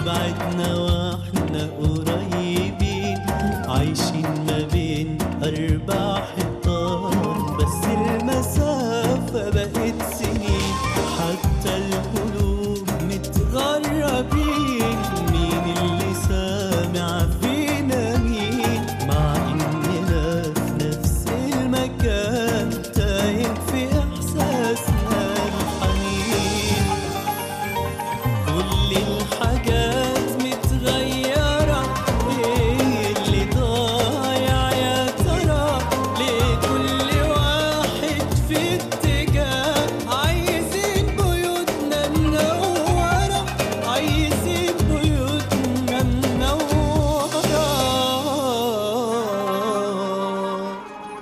بعدنا واحنا قريبين عايشين ما بين أربع حيطان بس المسافة بقت سنين حتى القلوب متغربين مين اللي سامع فينا مين مع إننا في نفس المكان تايه في إحساسنا الحنين كل الحاجات متغيرة ايه اللي ضايع يا ترى ليه كل واحد في اتجاه عايزين بيوتنا منورة عايزين بيوتنا منورة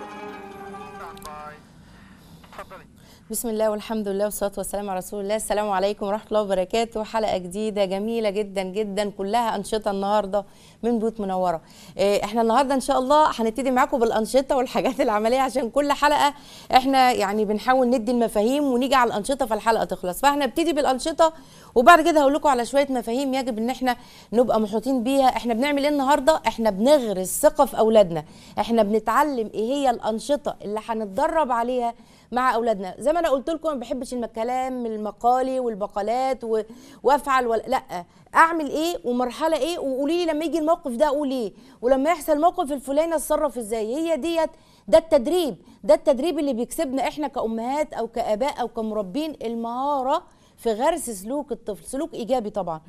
بسم الله والحمد لله والصلاه والسلام على رسول الله السلام عليكم ورحمه الله وبركاته حلقه جديده جميله جدا جدا كلها انشطه النهارده من بيوت منوره إيه، احنا النهارده ان شاء الله هنبتدي معاكم بالانشطه والحاجات العمليه عشان كل حلقه احنا يعني بنحاول ندي المفاهيم ونيجي على الانشطه فالحلقه تخلص فاحنا نبتدي بالانشطه وبعد كده هقول لكم على شويه مفاهيم يجب ان احنا نبقى محيطين بيها احنا بنعمل ايه النهارده احنا بنغرس ثقه في اولادنا احنا بنتعلم ايه هي الانشطه اللي هنتدرب عليها مع اولادنا زي ما انا قلت لكم ما بحبش الكلام المقالي والبقالات و... وافعل ولا لا اعمل ايه ومرحله ايه وقولي لي لما يجي الموقف ده اقول ايه ولما يحصل الموقف الفلاني اتصرف ازاي هي ديت ده التدريب ده التدريب اللي بيكسبنا احنا كامهات او كاباء او كمربين المهاره في غرس سلوك الطفل سلوك ايجابي طبعا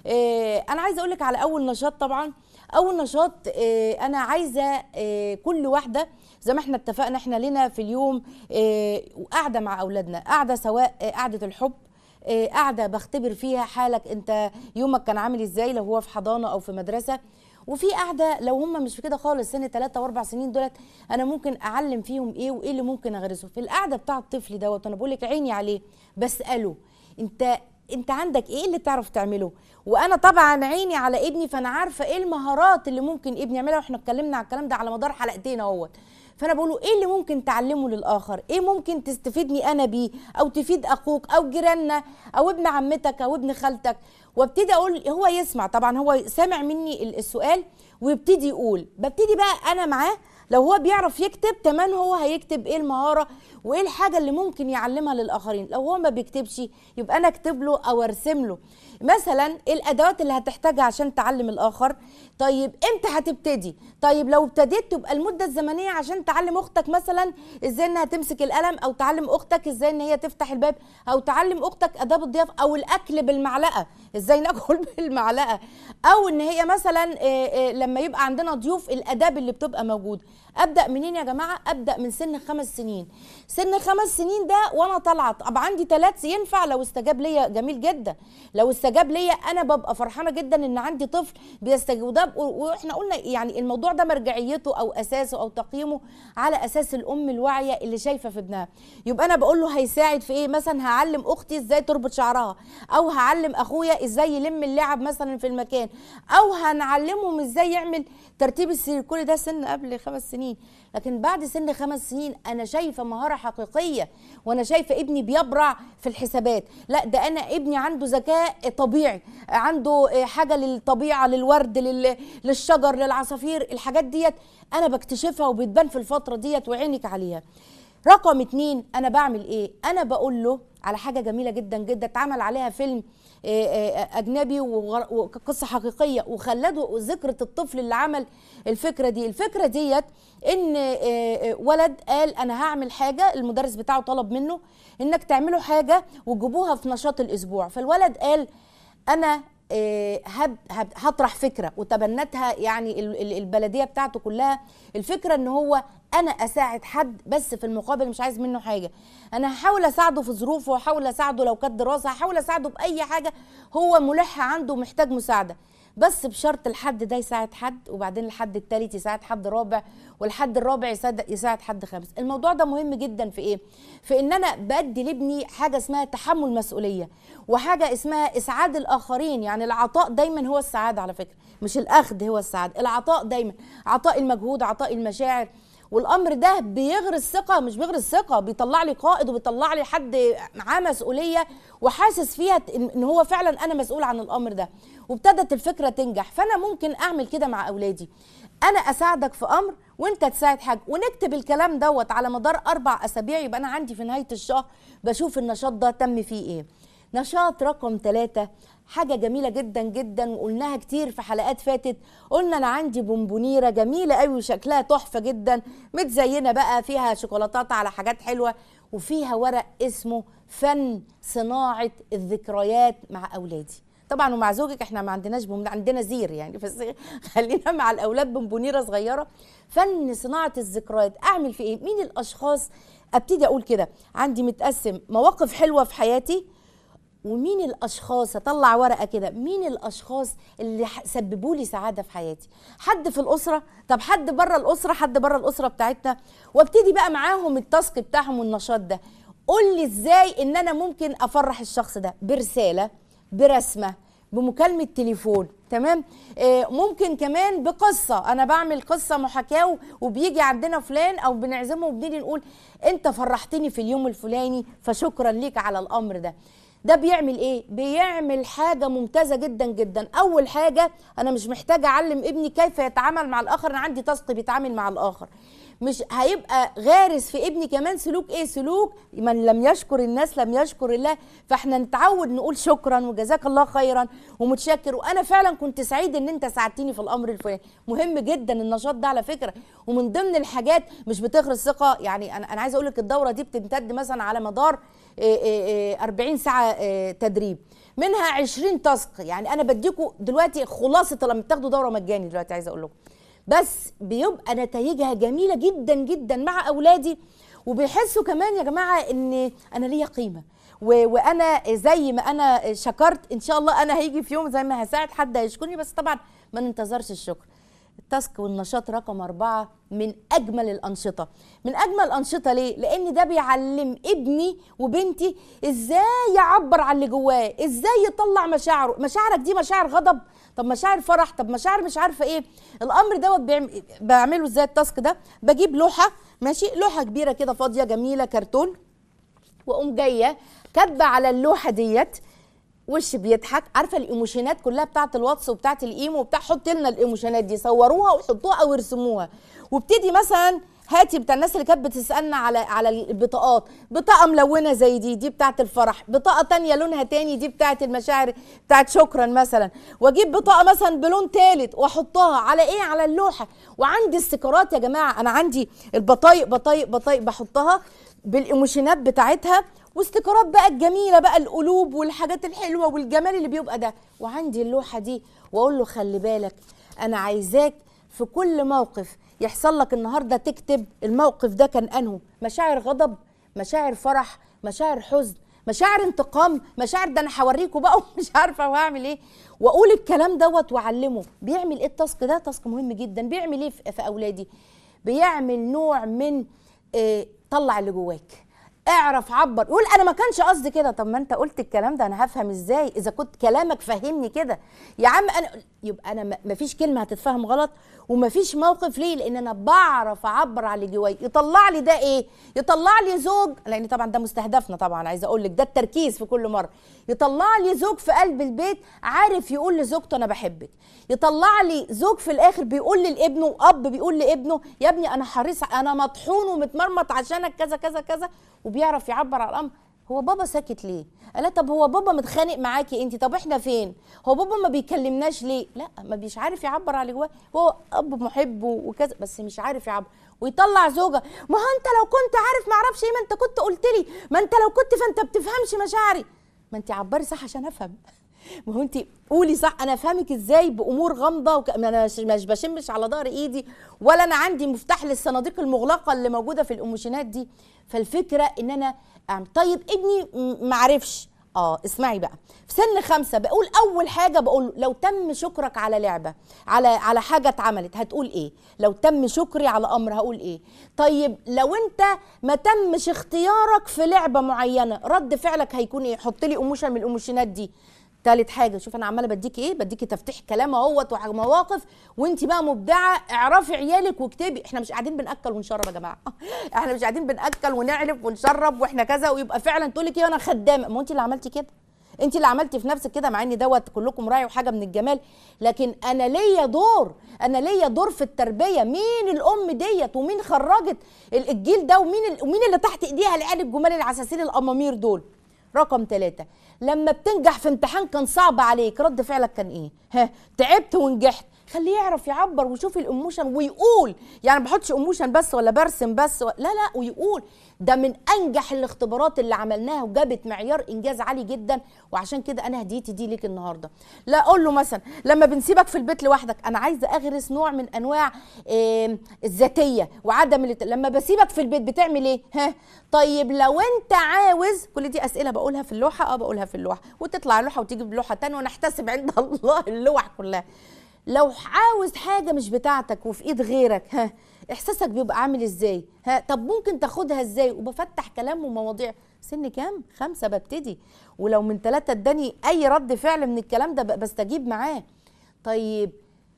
إيه انا عايزه اقول لك على اول نشاط طبعا اول نشاط إيه انا عايزه إيه كل واحده زي ما احنا اتفقنا احنا لنا في اليوم إيه قاعده مع اولادنا قاعده سواء إيه قاعده الحب إيه قاعده بختبر فيها حالك انت يومك كان عامل ازاي لو هو في حضانه او في مدرسه وفي قاعده لو هم مش في كده خالص سن 3 واربع سنين دولت انا ممكن اعلم فيهم ايه وايه اللي ممكن اغرسه في القعده بتاع الطفل دوت انا بقول لك عيني عليه بساله انت انت عندك ايه اللي تعرف تعمله وانا طبعا عيني على ابني فانا عارفه ايه المهارات اللي ممكن ابني يعملها واحنا اتكلمنا على الكلام ده على مدار حلقتين اهوت فانا بقول له ايه اللي ممكن تعلمه للاخر ايه ممكن تستفيدني انا بيه او تفيد اخوك او جيراننا او ابن عمتك او ابن خالتك وابتدي اقول هو يسمع طبعا هو سامع مني ال- السؤال ويبتدي يقول ببتدي بقى انا معاه لو هو بيعرف يكتب كمان هو هيكتب ايه المهاره وايه الحاجه اللي ممكن يعلمها للاخرين لو هو ما بيكتبش يبقى انا اكتب له او ارسم له مثلا إيه الادوات اللي هتحتاجها عشان تعلم الاخر طيب امتى هتبتدي طيب لو ابتديت تبقى المده الزمنيه عشان تعلم اختك مثلا ازاي انها تمسك القلم او تعلم اختك ازاي ان هي تفتح الباب او تعلم اختك اداب الضيافه او الاكل بالمعلقه ازاي ناكل بالمعلقه او ان هي مثلا آه، آه، لما يبقى عندنا ضيوف الاداب اللي بتبقى موجوده ابدا منين يا جماعه ابدا من سن خمس سنين سن خمس سنين ده وانا طالعه طب عندي ثلاث ينفع لو استجاب ليا جميل جدا لو استجاب ليا انا ببقى فرحانه جدا ان عندي طفل بيستجيب وده ب- واحنا قلنا يعني الموضوع ده مرجعيته او اساسه او تقييمه على اساس الام الواعيه اللي شايفه في ابنها يبقى انا بقول له هيساعد في ايه مثلا هعلم اختي ازاي تربط شعرها او هعلم اخويا ازاي يلم اللعب مثلا في المكان او هنعلمهم ازاي يعمل ترتيب السرير كل ده سن قبل خمس سنين لكن بعد سن خمس سنين انا شايفه مهاره حقيقيه وانا شايفه ابني بيبرع في الحسابات لا ده انا ابني عنده ذكاء طبيعي عنده آه، حاجه للطبيعه للورد لل- للشجر للعصافير الحاجات ديت انا بكتشفها وبتبان في الفتره ديت وعينك عليها رقم اتنين انا بعمل ايه انا بقول له على حاجه جميله جدا جدا اتعمل عليها فيلم آه، آه، اجنبي وغر- وقصه حقيقيه وخلدوا ذكرى الطفل اللي عمل الفكره دي الفكره ديت ان آه، آه، ولد قال انا هعمل حاجه المدرس بتاعه طلب منه انك تعملوا حاجه وتجيبوها في نشاط الاسبوع فالولد قال انا آه، هب هب هطرح فكره وتبنتها يعني ال- ال- البلديه بتاعته كلها الفكره ان هو انا اساعد حد بس في المقابل مش عايز منه حاجه انا هحاول اساعده في ظروفه وهحاول اساعده لو كانت دراسه هحاول اساعده باي حاجه هو ملح عنده ومحتاج مساعده بس بشرط الحد ده يساعد حد وبعدين الحد التالت يساعد حد رابع والحد الرابع يساعد يساعد حد خامس الموضوع ده مهم جدا في ايه في ان انا بدي لابني حاجه اسمها تحمل مسؤوليه وحاجه اسمها اسعاد الاخرين يعني العطاء دايما هو السعاده على فكره مش الاخذ هو السعاده العطاء دايما عطاء المجهود عطاء المشاعر والامر ده بيغرس ثقه مش بيغرس ثقه بيطلع لي قائد وبيطلع لي حد معاه مسؤوليه وحاسس فيها ان إن هو فعلا انا مسؤول عن الامر ده وابتدت الفكره تنجح فانا ممكن اعمل كده مع اولادي انا اساعدك في امر وانت تساعد حاجه ونكتب الكلام دوت على مدار اربع اسابيع يبقى انا عندي في نهايه الشهر بشوف النشاط ده تم فيه ايه نشاط رقم ثلاثة حاجة جميلة جدا جدا وقلناها كتير في حلقات فاتت قلنا أنا عندي بونبونيرة جميلة قوي وشكلها تحفة جدا متزينة بقى فيها شوكولاتات على حاجات حلوة وفيها ورق اسمه فن صناعة الذكريات مع أولادي طبعا ومع زوجك احنا ما عندناش بوم عندنا زير يعني بس خلينا مع الاولاد بونبونيره صغيره فن صناعه الذكريات اعمل في ايه مين الاشخاص ابتدي اقول كده عندي متقسم مواقف حلوه في حياتي ومين الاشخاص اطلع ورقه كده مين الاشخاص اللي ح- سببوا لي سعاده في حياتي حد في الاسره طب حد بره الاسره حد بره الاسره بتاعتنا وابتدي بقى معاهم التاسك بتاعهم والنشاط ده قول لي ازاي ان انا ممكن افرح الشخص ده برساله برسمه بمكالمه تليفون تمام آه ممكن كمان بقصه انا بعمل قصه محاكاه وبيجي عندنا فلان او بنعزمه وبنيجي نقول انت فرحتني في اليوم الفلاني فشكرا ليك على الامر ده ده بيعمل ايه بيعمل حاجه ممتازه جدا جدا اول حاجه انا مش محتاجه اعلم ابني كيف يتعامل مع الاخر انا عندي تاسك بيتعامل مع الاخر مش هيبقى غارس في ابني كمان سلوك ايه سلوك من لم يشكر الناس لم يشكر الله فاحنا نتعود نقول شكرا وجزاك الله خيرا ومتشكر وانا فعلا كنت سعيد ان انت ساعدتني في الامر الفلاني مهم جدا النشاط ده على فكره ومن ضمن الحاجات مش بتغرس ثقه يعني انا انا عايزه اقول لك الدوره دي بتمتد مثلا على مدار إيه إيه إيه 40 ساعه إيه تدريب منها 20 تاسك يعني انا بديكوا دلوقتي خلاصه لما بتاخدوا دوره مجاني دلوقتي عايزه اقول لكم بس بيبقى نتائجها جميله جدا جدا مع اولادي وبيحسوا كمان يا جماعه ان انا ليا قيمه و- وانا زي ما انا شكرت ان شاء الله انا هيجي في يوم زي ما هساعد حد هيشكرني بس طبعا ما ننتظرش الشكر التاسك والنشاط رقم أربعة من أجمل الأنشطة من أجمل الأنشطة ليه؟ لأن ده بيعلم ابني وبنتي إزاي يعبر عن اللي جواه إزاي يطلع مشاعره مشاعرك دي مشاعر غضب طب مشاعر فرح طب مشاعر مش عارفة إيه الأمر دوت بيعم- بعمله إزاي التاسك ده بجيب لوحة ماشي لوحة كبيرة كده فاضية جميلة كرتون واقوم جايه كاتبه على اللوحه ديت وش بيضحك عارفه الايموشنات كلها بتاعت الواتس وبتاعت الايمو وبتاع حط لنا الايموشنات دي صوروها وحطوها او ارسموها وابتدي مثلا هاتي بتاع الناس اللي كانت بتسالنا على على البطاقات بطاقه ملونه زي دي دي بتاعت الفرح بطاقه تانية لونها تاني دي بتاعت المشاعر بتاعت شكرا مثلا واجيب بطاقه مثلا بلون تالت واحطها على ايه على اللوحه وعندي استيكرات يا جماعه انا عندي البطايق بطايق بطايق بحطها بالايموشنات بتاعتها واستيكرات بقى الجميله بقى القلوب والحاجات الحلوه والجمال اللي بيبقى ده وعندي اللوحه دي واقول له خلي بالك انا عايزاك في كل موقف يحصل لك النهارده تكتب الموقف ده كان انه مشاعر غضب مشاعر فرح مشاعر حزن مشاعر انتقام مشاعر ده انا هوريكم بقى ومش عارفه وهعمل ايه واقول الكلام دوت واعلمه بيعمل ايه التاسك ده تاسك مهم جدا بيعمل ايه في في اولادي بيعمل نوع من إيه طلع اللي جواك اعرف عبر يقول انا ما كانش قصدي كده طب ما انت قلت الكلام ده انا هفهم ازاي اذا كنت كلامك فهمني كده يا عم انا يبقى انا ما فيش كلمه هتتفهم غلط وما فيش موقف ليه لان انا بعرف اعبر عن اللي جواي يطلع لي ده ايه يطلع لي زوج لان طبعا ده مستهدفنا طبعا عايزه اقول لك ده التركيز في كل مره يطلع لي زوج في قلب البيت عارف يقول لزوجته انا بحبك يطلع لي زوج في الاخر بيقول لابنه واب بيقول لابنه يا ابني انا حريص انا مطحون ومتمرمط عشانك كذا كذا كذا وبيعرف يعبر عن الامر هو بابا ساكت ليه؟ قال طب هو بابا متخانق معاكي انت طب احنا فين؟ هو بابا ما بيكلمناش ليه؟ لا ما بيش عارف يعبر عن اللي جواه هو اب محب وكذا بس مش عارف يعبر ويطلع زوجه ما هو انت لو كنت عارف ما اعرفش ايه ما انت كنت قلت لي ما انت لو كنت فانت بتفهمش مشاعري ما انت عبري صح عشان افهم ما هو انت قولي صح انا افهمك ازاي بامور غامضه وك... ما انا مش مش بشمش على ظهر ايدي ولا انا عندي مفتاح للصناديق المغلقه اللي موجوده في الايموشنات دي فالفكره ان انا أعمل. طيب ابني م- معرفش اه اسمعي بقى في سن خمسة بقول اول حاجه بقول له لو تم شكرك على لعبه على على حاجه اتعملت هتقول ايه لو تم شكري على امر هقول ايه طيب لو انت ما تمش اختيارك في لعبه معينه رد فعلك هيكون ايه حط لي ايموشن من الايموشنات دي تالت حاجه شوف انا عماله بديكي ايه بديكي تفتيح كلام اهوت ومواقف وانت بقى مبدعه اعرفي عيالك واكتبي احنا مش قاعدين بناكل ونشرب يا جماعه احنا مش قاعدين بناكل ونعلف ونشرب واحنا كذا ويبقى فعلا تقول لك ايه انا خدامه ما انت اللي عملتي كده انت اللي عملتي في نفسك كده مع ان دوت كلكم راعي وحاجه من الجمال لكن انا ليا دور انا ليا دور في التربيه مين الام ديت ومين خرجت ال- الجيل ده ومين ال- ومين اللي تحت ايديها العيال الجمال العساسين الامامير دول رقم ثلاثة لما بتنجح في امتحان كان صعب عليك رد فعلك كان ايه ها تعبت ونجحت خليه يعرف يعبر ويشوف الاموشن ويقول يعني ما بحطش اموشن بس ولا برسم بس و... لا لا ويقول ده من انجح الاختبارات اللي عملناها وجابت معيار انجاز عالي جدا وعشان كده انا هديتي دي ليك النهارده لا اقول له مثلا لما بنسيبك في البيت لوحدك انا عايزه اغرس نوع من انواع آم، الذاتيه وعدم الات... لما بسيبك في البيت بتعمل ايه ها طيب لو انت عاوز كل دي اسئله بقولها في اللوحه اه بقولها في اللوحه وتطلع اللوحه وتيجي بلوحه تانية ونحتسب عند الله اللوح كلها لو عاوز حاجه مش بتاعتك وفي ايد غيرك ها احساسك بيبقى عامل ازاي ها طب ممكن تاخدها ازاي وبفتح كلام ومواضيع سن كام خمسة ببتدي ولو من ثلاثة اداني اي رد فعل من الكلام ده ب- بستجيب معاه طيب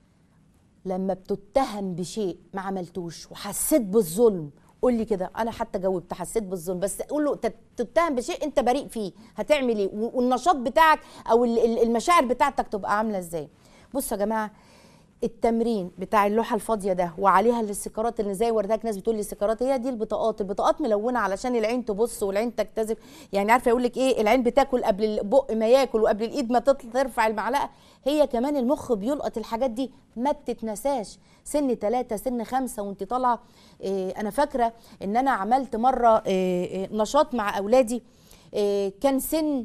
لما بتتهم بشيء ما عملتوش وحسيت بالظلم قول لي كده انا حتى جاوبت حسيت بالظلم بس قول له تت- تتهم بشيء انت بريء فيه هتعمل ايه و- والنشاط بتاعك او ال- ال- المشاعر بتاعتك تبقى عامله ازاي بصوا يا جماعه التمرين بتاع اللوحه الفاضيه ده وعليها الاستيكرات اللي زي ورداك ناس بتقول لي استيكرات هي دي البطاقات البطاقات ملونه علشان العين تبص والعين تجتذب يعني عارفه يقول لك ايه العين بتاكل قبل البق ما ياكل وقبل الايد ما تطل- ترفع المعلقه هي كمان المخ بيلقط الحاجات دي ما بتتنساش سن ثلاثة سن خمسة وانت طالعة إيه أنا فاكرة إن أنا عملت مرة إيه إيه نشاط مع أولادي إيه كان سن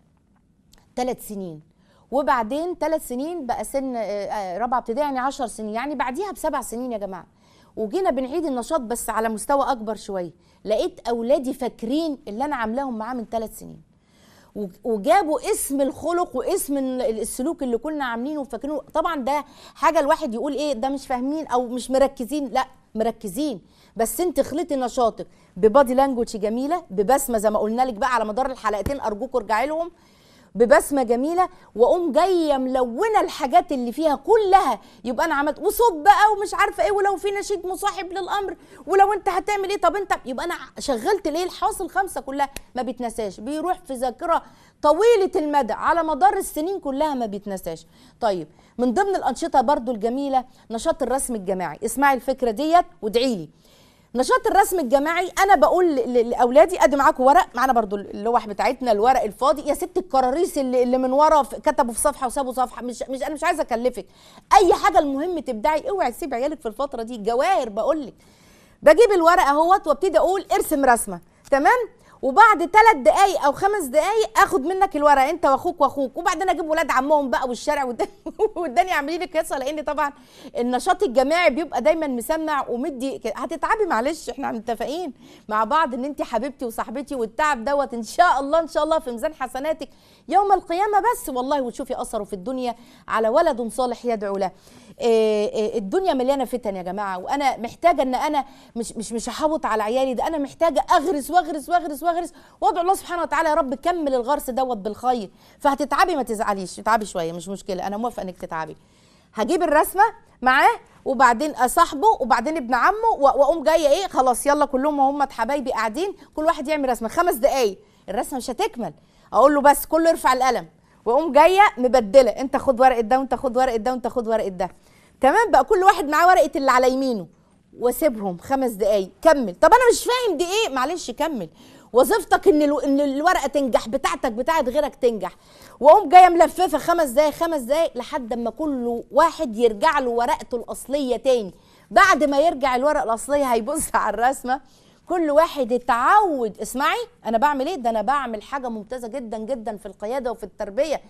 ثلاث سنين وبعدين ثلاث سنين بقى سن آه، آه، رابعه ابتدائي يعني 10 سنين يعني بعديها بسبع سنين يا جماعه وجينا بنعيد النشاط بس على مستوى اكبر شويه لقيت اولادي فاكرين اللي انا عاملاهم معاه من ثلاث سنين وج- وجابوا اسم الخلق واسم ال- السلوك اللي كنا عاملينه وفاكرينه طبعا ده حاجه الواحد يقول ايه ده مش فاهمين او مش مركزين لا مركزين بس انت خلطي نشاطك ببادي لانجوج جميله ببسمه زي ما قلنا لك بقى على مدار الحلقتين ارجوكوا ارجعي لهم ببسمه جميله واقوم جايه ملونه الحاجات اللي فيها كلها يبقى انا عملت وصوت بقى ومش عارفه ايه ولو في نشيد مصاحب للامر ولو انت هتعمل ايه طب انت يبقى انا شغلت الايه الحاصل خمسه كلها ما بيتنساش بيروح في ذاكره طويله المدى على مدار السنين كلها ما بيتنساش طيب من ضمن الانشطه برضو الجميله نشاط الرسم الجماعي اسمعي الفكره ديت وادعي لي نشاط الرسم الجماعي انا بقول ل- ل- لاولادي ادي معاكم ورق معانا برضو اللوح بتاعتنا الورق الفاضي يا ست الكراريس اللي, اللي من ورا في- كتبوا في صفحه وسابوا صفحه مش مش انا مش عايزه اكلفك اي حاجه المهم تبدعي اوعي تسيبي عيالك في الفتره دي جواهر بقول لك بجيب الورقه اهوت وابتدي اقول ارسم رسمه تمام وبعد ثلاث دقايق او خمس دقايق اخد منك الورقه انت واخوك واخوك وبعدين اجيب ولاد عمهم بقى والشارع والد- والدنيا عاملين لك قصه لان طبعا النشاط الجماعي بيبقى دايما مسمع ومدي ك- هتتعبي معلش احنا متفقين مع بعض ان انت حبيبتي وصاحبتي والتعب دوت ان شاء الله ان شاء الله في ميزان حسناتك يوم القيامه بس والله وتشوفي اثره في الدنيا على ولد صالح يدعو له إيه إيه الدنيا مليانه فتن يا جماعه وانا محتاجه ان انا مش مش مش هحوط على عيالي ده انا محتاجه اغرس واغرس واغرس واغرس وادعو الله سبحانه وتعالى يا رب كمل الغرس دوت بالخير فهتتعبي ما تزعليش تتعبي شويه مش مشكله انا موافقه انك تتعبي هجيب الرسمه معاه وبعدين اصاحبه وبعدين ابن عمه و- واقوم جايه ايه خلاص يلا كلهم هم حبايبي قاعدين كل واحد يعمل رسمه خمس دقايق الرسمه مش هتكمل اقول له بس كله يرفع القلم واقوم جايه مبدله انت خد ورقه ده وانت خد ورقه ده وانت خد ورقه ده تمام بقى كل واحد معاه ورقه اللي على يمينه واسيبهم خمس دقايق كمل طب انا مش فاهم دي ايه معلش كمل وظيفتك ان الو... ان الورقه تنجح بتاعتك بتاعت غيرك تنجح واقوم جايه ملففه خمس دقايق خمس دقايق لحد اما كل واحد يرجع له ورقته الاصليه تاني بعد ما يرجع الورقه الاصليه هيبص على الرسمه كل واحد يتعود اسمعي انا بعمل ايه ده انا بعمل حاجه ممتازه جدا جدا في القياده وفي التربيه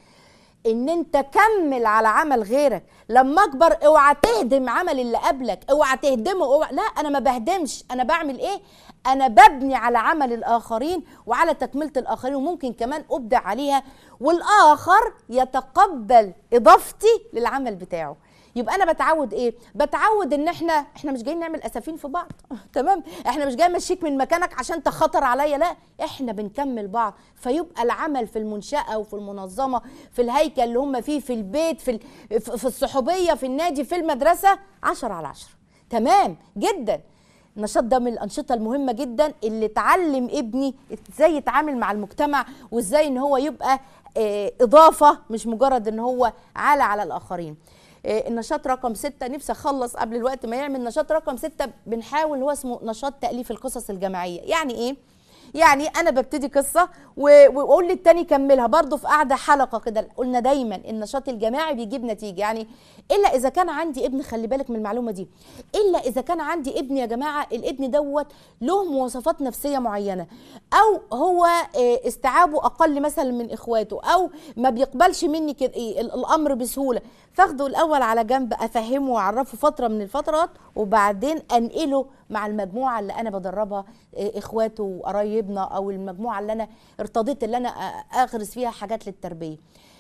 ان انت كمل على عمل غيرك لما اكبر اوعى تهدم عمل اللي قبلك اوعى تهدمه اوعى لا انا ما بهدمش انا بعمل ايه انا ببني على عمل الاخرين وعلى تكمله الاخرين وممكن كمان ابدع عليها والاخر يتقبل اضافتي للعمل بتاعه يبقى انا بتعود ايه بتعود ان احنا احنا مش جايين نعمل اسفين في بعض تمام احنا مش جاي امشيك من مكانك عشان تخطر عليا لا احنا بنكمل بعض فيبقى العمل في المنشاه وفي المنظمه في الهيكل اللي هم فيه في البيت في ال- في الصحوبيه في النادي في المدرسه عشرة على عشرة تمام جدا النشاط ده من الانشطه المهمه جدا اللي تعلم ابني ازاي يتعامل مع المجتمع وازاي ان هو يبقى آه، اضافه مش مجرد ان هو عالة على الاخرين آه، النشاط رقم ستة نفسي اخلص قبل الوقت ما يعمل نشاط رقم ستة بنحاول هو اسمه نشاط تأليف القصص الجماعية يعني ايه يعني انا ببتدي قصه و- واقول للتاني كملها برضه في قاعده حلقه كده قلنا دايما النشاط الجماعي بيجيب نتيجه يعني الا اذا كان عندي ابن خلي بالك من المعلومه دي الا اذا كان عندي ابن يا جماعه الابن دوت له مواصفات نفسيه معينه او هو آه، استيعابه اقل مثلا من اخواته او ما بيقبلش مني كده إيه ال- الامر بسهوله فاخده الاول على جنب افهمه واعرفه فتره من الفترات وبعدين انقله مع المجموعه اللي انا بدربها إيه، اخواته وقرايبنا او المجموعه اللي انا ارتضيت اللي انا أ- اغرس فيها حاجات للتربيه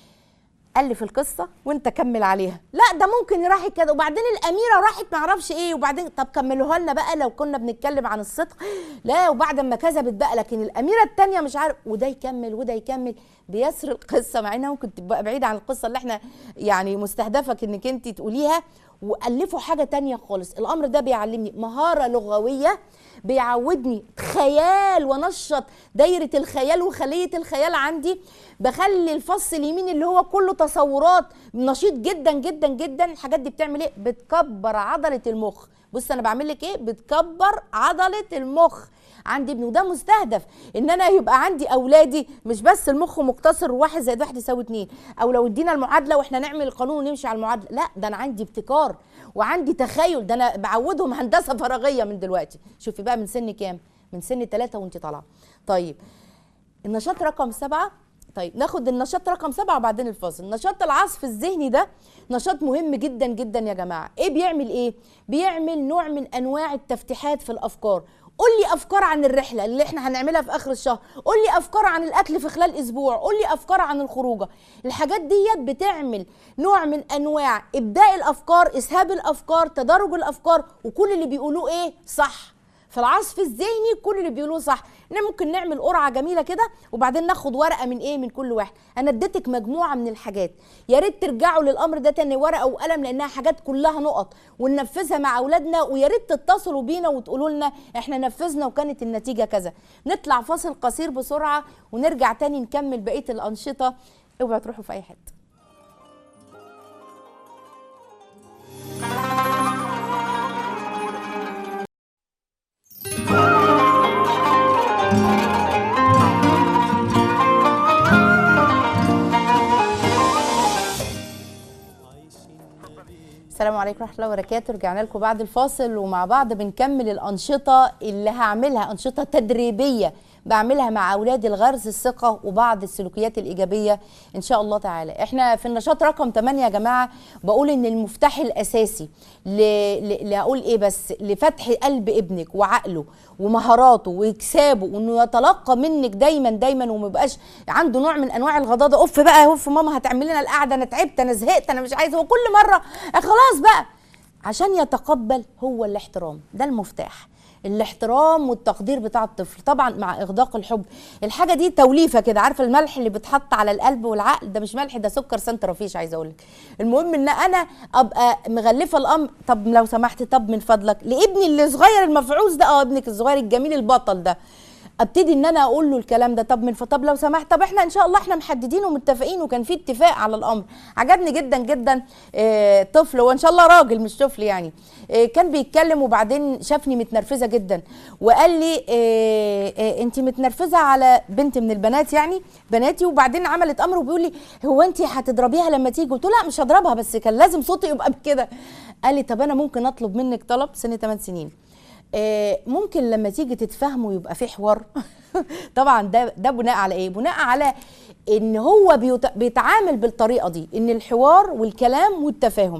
الف القصه وانت كمل عليها لا ده ممكن يراحي كده وبعدين الاميره راحت ما اعرفش ايه وبعدين طب كملوها لنا بقى لو كنا بنتكلم عن الصدق لا وبعد ما كذبت بقى لكن الاميره التانية مش عارف وده يكمل وده يكمل بيسر القصه مع انها ممكن تبقى بعيده عن القصه اللي احنا يعني مستهدفك انك انت تقوليها والفوا حاجه تانية خالص الامر ده بيعلمني مهاره لغويه بيعودني خيال ونشط دايره الخيال وخليه الخيال عندي بخلي الفص اليمين اللي هو كله تصورات نشيط جدا جدا جدا الحاجات دي بتعمل ايه بتكبر عضله المخ بص انا بعمل لك ايه بتكبر عضله المخ عندي ابني وده مستهدف ان انا يبقى عندي اولادي مش بس المخ مقتصر واحد زائد واحد يساوي اتنين او لو ادينا المعادله واحنا نعمل القانون ونمشي على المعادله لا ده انا عندي ابتكار وعندي تخيل ده انا بعودهم هندسه فراغيه من دلوقتي شوفي بقى من سن كام من سن ثلاثة وانت طالعه طيب النشاط رقم سبعة طيب ناخد النشاط رقم سبعة وبعدين الفاصل نشاط العصف الذهني ده نشاط مهم جدا جدا يا جماعة ايه بيعمل ايه بيعمل نوع من انواع التفتيحات في الافكار قول لي افكار عن الرحله اللي احنا هنعملها في اخر الشهر قول لي افكار عن الاكل في خلال اسبوع قول لي افكار عن الخروجه الحاجات ديت بتعمل نوع من انواع ابداء الافكار اسهاب الافكار تدرج الافكار وكل اللي بيقولوه ايه صح في العصف الذهني كل اللي بيقولوه صح إن ممكن نعمل قرعه جميله كده وبعدين ناخد ورقه من ايه من كل واحد انا اديتك مجموعه من الحاجات يا ريت ترجعوا للامر ده تاني ورقه وقلم لانها حاجات كلها نقط وننفذها مع اولادنا ويا ريت تتصلوا بينا وتقولوا لنا احنا نفذنا وكانت النتيجه كذا نطلع فاصل قصير بسرعه ونرجع تاني نكمل بقيه الانشطه اوعوا تروحوا في اي حته السلام عليكم ورحمه الله وبركاته رجعنا لكم بعد الفاصل ومع بعض بنكمل الانشطه اللي هعملها انشطه تدريبيه بعملها مع اولادي الغرس الثقه وبعض السلوكيات الايجابيه ان شاء الله تعالى احنا في النشاط رقم 8 يا جماعه بقول ان المفتاح الاساسي ل... ل... لاقول ايه بس لفتح قلب ابنك وعقله ومهاراته واكسابه وانه يتلقى منك دايما دايما وما يبقاش عنده نوع من انواع الغضاضه اوف بقى اوف ماما هتعمل لنا القعده انا تعبت انا زهقت انا مش عايزه هو كل مره آه خلاص بقى عشان يتقبل هو الاحترام ده المفتاح الاحترام والتقدير بتاع الطفل طبعا مع اغداق الحب الحاجه دي توليفه كده عارفه الملح اللي بيتحط على القلب والعقل ده مش ملح ده سكر سنت رفيش عايزه اقول لك المهم ان انا ابقى مغلفه الامر طب لو سمحت طب من فضلك لابني اللي صغير المفعوص ده اه ابنك الصغير الجميل البطل ده ابتدي ان انا اقول له الكلام ده طب من ف... طب لو سمحت طب احنا ان شاء الله احنا محددين ومتفقين وكان في اتفاق على الامر عجبني جدا جدا اه طفل وان شاء الله راجل مش طفل يعني اه كان بيتكلم وبعدين شافني متنرفزه جدا وقال لي اه اه انت متنرفزه على بنت من البنات يعني بناتي وبعدين عملت امر وبيقول لي هو انت هتضربيها لما تيجي قلت له لا مش هضربها بس كان لازم صوتي يبقى بكده قال لي طب انا ممكن اطلب منك طلب سن 8 سنين آه، ممكن لما تيجي تتفاهموا يبقى في حوار طبعا ده ده بناء على ايه بناء على ان هو بيت- بيتعامل بالطريقه دي ان الحوار والكلام والتفاهم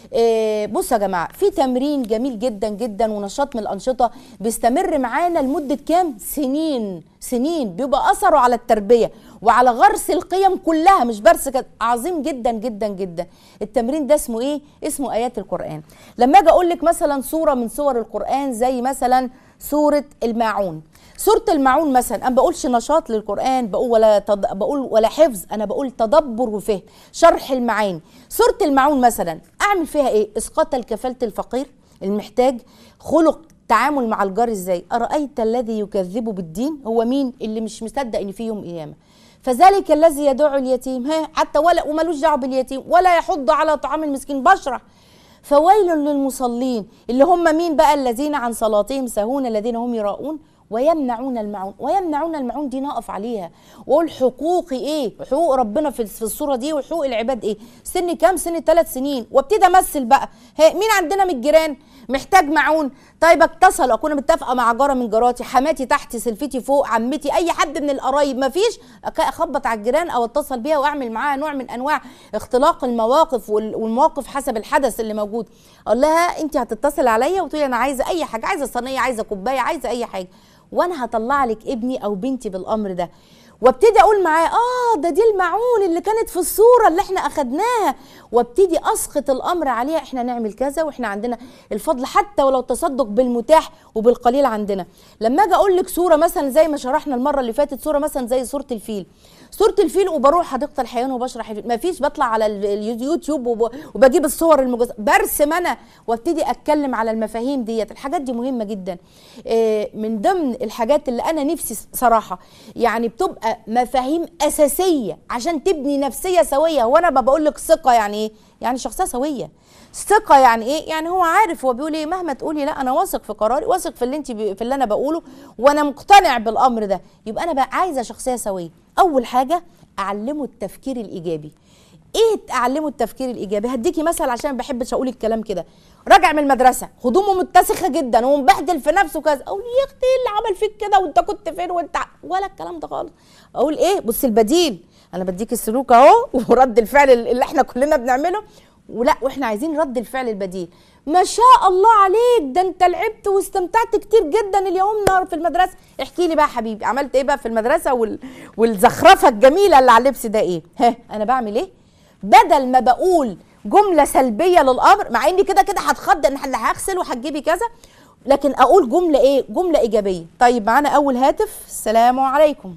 إيه بصوا يا جماعه في تمرين جميل جدا جدا ونشاط من الانشطه بيستمر معانا لمده كام سنين سنين بيبقى اثره على التربيه وعلى غرس القيم كلها مش بس كده عظيم جدا جدا جدا التمرين ده اسمه ايه اسمه ايات القران لما اجي اقول لك مثلا سوره من سور القران زي مثلا سوره الماعون سوره الماعون مثلا انا بقولش نشاط للقران بقول ولا تد... بقول ولا حفظ انا بقول تدبر وفهم شرح المعاني سوره الماعون مثلا اعمل فيها ايه اسقاط الكفاله الفقير المحتاج خلق تعامل مع الجار ازاي ارايت الذي يكذب بالدين هو مين اللي مش مصدق ان في يوم قيامه فذلك الذي يدعو اليتيم ها حتى ولا وملوش دعوه باليتيم ولا يحض على طعام المسكين بشرح فويل للمصلين اللي هم مين بقى الذين عن صلاتهم سهون الذين هم يراؤون ويمنعون المعون ويمنعون المعون دي نقف عليها واقول حقوقي ايه حقوق ربنا في في الصوره دي وحقوق العباد ايه سن كام سن ثلاث سنين وابتدي امثل بقى ها مين عندنا من الجيران محتاج معون طيب اتصل اكون متفقه مع جاره من جاراتي حماتي تحت سلفتي فوق عمتي اي حد من القرايب مفيش أك- اخبط على الجيران او اتصل بيها واعمل معاها نوع من انواع اختلاق المواقف وال- والمواقف حسب الحدث اللي موجود اقول لها انت هتتصل عليا وتقولي انا عايزه اي حاجه عايزه صينيه عايزه كوبايه عايزه اي حاجه وانا هطلع لك ابني او بنتي بالامر ده وابتدي اقول معاه اه ده دي المعون اللي كانت في الصوره اللي احنا اخدناها وابتدي اسقط الامر عليها احنا نعمل كذا واحنا عندنا الفضل حتى ولو تصدق بالمتاح وبالقليل عندنا لما اجي اقول لك صوره مثلا زي ما شرحنا المره اللي فاتت صوره مثلا زي صوره الفيل صوره الفيل وبروح حديقه الحيوان وبشرح الفيل ما فيش بطلع على ال- اليوتيوب وب- وبجيب الصور المجز... برسم انا وابتدي اتكلم على المفاهيم ديت الحاجات دي مهمه جدا آه، من ضمن الحاجات اللي انا نفسي صراحه يعني بتبقى مفاهيم اساسيه عشان تبني نفسيه سويه وانا ما بقول لك ثقه يعني ايه يعني شخصيه سويه ثقه يعني ايه يعني هو عارف هو بيقول ايه مهما تقولي لا انا واثق في قراري واثق في اللي انت ب... في اللي انا بقوله وانا مقتنع بالامر ده يبقى انا بقى عايزه شخصيه سويه اول حاجه اعلمه التفكير الايجابي ايه اعلمه التفكير الايجابي هديكي مثل عشان ما بحبش اقول الكلام كده راجع من المدرسه هدومه متسخه جدا ومبهدل في نفسه كذا اقول يا اختي إيه اللي عمل فيك كده وانت كنت فين وانت ع- ولا الكلام ده خالص اقول ايه بص البديل انا بديك السلوك اهو ورد الفعل اللي احنا كلنا بنعمله ولا واحنا عايزين رد الفعل البديل ما شاء الله عليك ده انت لعبت واستمتعت كتير جدا اليوم نهار في المدرسه احكي لي بقى حبيبي عملت ايه بقى في المدرسه وال... والزخرفه الجميله اللي على اللبس ده ايه ها انا بعمل ايه بدل ما بقول جمله سلبيه للامر مع اني كده كده هتخض ان اللي هغسل وهتجيبي كذا لكن اقول جمله ايه جمله ايجابيه طيب معانا اول هاتف السلام عليكم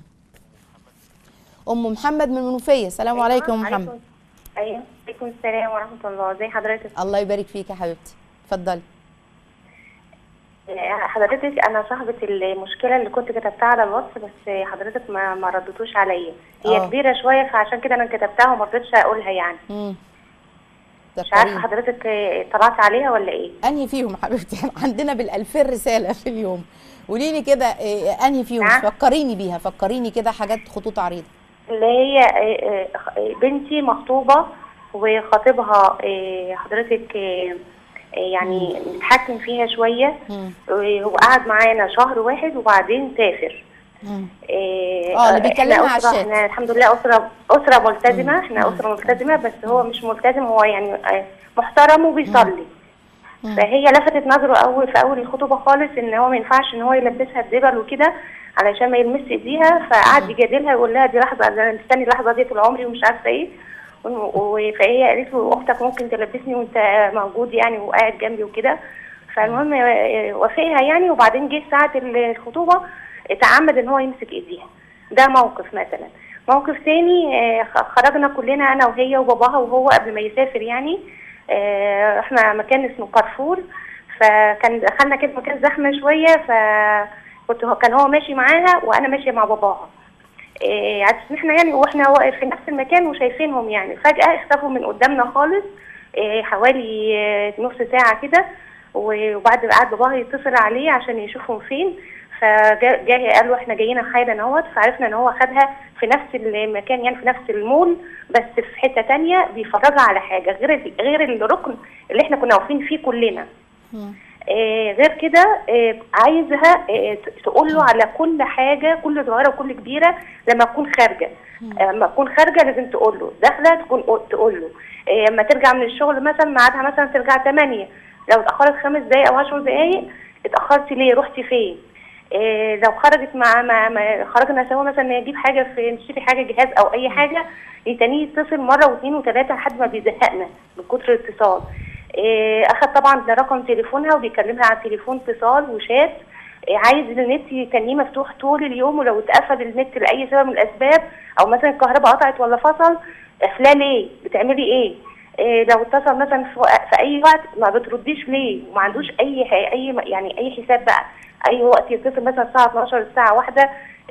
ام محمد من المنوفيه السلام عليكم ام محمد ايوه عليكم السلام ورحمه الله ازي حضرتك الله يبارك فيك يا حبيبتي اتفضلي آه، حضرتك انا صاحبه المشكله اللي كنت كتبتها على الواتس بس حضرتك ما ما ردتوش عليا هي آه. كبيره شويه فعشان كده انا كتبتها وما رضيتش اقولها يعني امم مش عارفه حضرتك آه، طلعت عليها ولا ايه انهي فيهم حبيبتي عندنا بالالفين رساله في اليوم قولي لي كده إيه، انهي فيهم نعم. فكريني بيها فكريني كده حاجات خطوط عريضه اللي هي آه، آه، بنتي مخطوبه وخطيبها آه، حضرتك آه، آه، يعني متحكم فيها شويه مم. هو قعد معانا شهر واحد وبعدين سافر مم. إيه، آه، اللي بيكلمها احنا على أسرة الشات. احنا الحمد لله اسره اسره ملتزمه احنا اسره ملتزمه بس هو مش ملتزم هو يعني آه، محترم وبيصلي فهي لفتت نظره اول في اول الخطوبه خالص ان هو ما ينفعش ان هو يلبسها الدبل وكده علشان ما يلمس ايديها فقعد يجادلها يقول لها دي لحظه ده انا مستني اللحظه دي طول عمري ومش عارفه ايه و- و- فهي قالت له اختك ممكن تلبسني وانت موجود يعني وقاعد جنبي وكده فالمهم آه، وافقها يعني وبعدين جه ساعه الخطوبه تعمد ان هو يمسك ايديها ده موقف مثلا موقف تاني آه، خ- خرجنا كلنا انا وهي وباباها وهو قبل ما يسافر يعني آه، رحنا مكان اسمه كارفور فكان دخلنا كده مكان زحمه شويه ف كنت هو كان هو ماشي معاها وانا ماشيه مع باباها إيه عشان احنا يعني واحنا واقف في نفس المكان وشايفينهم يعني فجأة اختفوا من قدامنا خالص إيه حوالي آه، نص ساعة كده وبعد قعد باباها يتصل عليه عشان يشوفهم فين فجاي قال له احنا جايين حالا اهوت فعرفنا ان هو خدها في نفس المكان يعني في نفس المول بس في حتة تانية بيفرجها على حاجة غير غير الركن اللي احنا كنا واقفين فيه كلنا آه، غير كده آه، عايزها آه، ت- تقول له على كل حاجه كل صغيره وكل كبيره لما تكون خارجه آه، لما تكون خارجه لازم تقول له داخله تكون تقول له إيه، اما ترجع من الشغل مثلا ميعادها مثلا ترجع 8 لو اتاخرت خمس دقايق او 10 دقايق اتاخرتي ليه رحتي فين إيه لو خرجت مع, مع, مع خرجنا سوا مثلا نجيب حاجه في نشتري حاجه جهاز او اي حاجه يتاني يتصل مره واثنين وثلاثه لحد ما بيزهقنا من كتر الاتصال إيه اخد طبعا ده رقم تليفونها وبيكلمها على التليفون اتصال وشات إيه عايز النت يتنيه مفتوح طول اليوم ولو اتقفل النت لاي سبب من الاسباب او مثلا الكهرباء قطعت ولا فصل قافلاه ليه بتعملي ايه إيه لو اتصل مثلا في, وق- في اي وقت ما بترديش ليه وما عندوش اي ح- اي يعني اي حساب بقى اي وقت يتصل مثلا الساعه 12 الساعه 1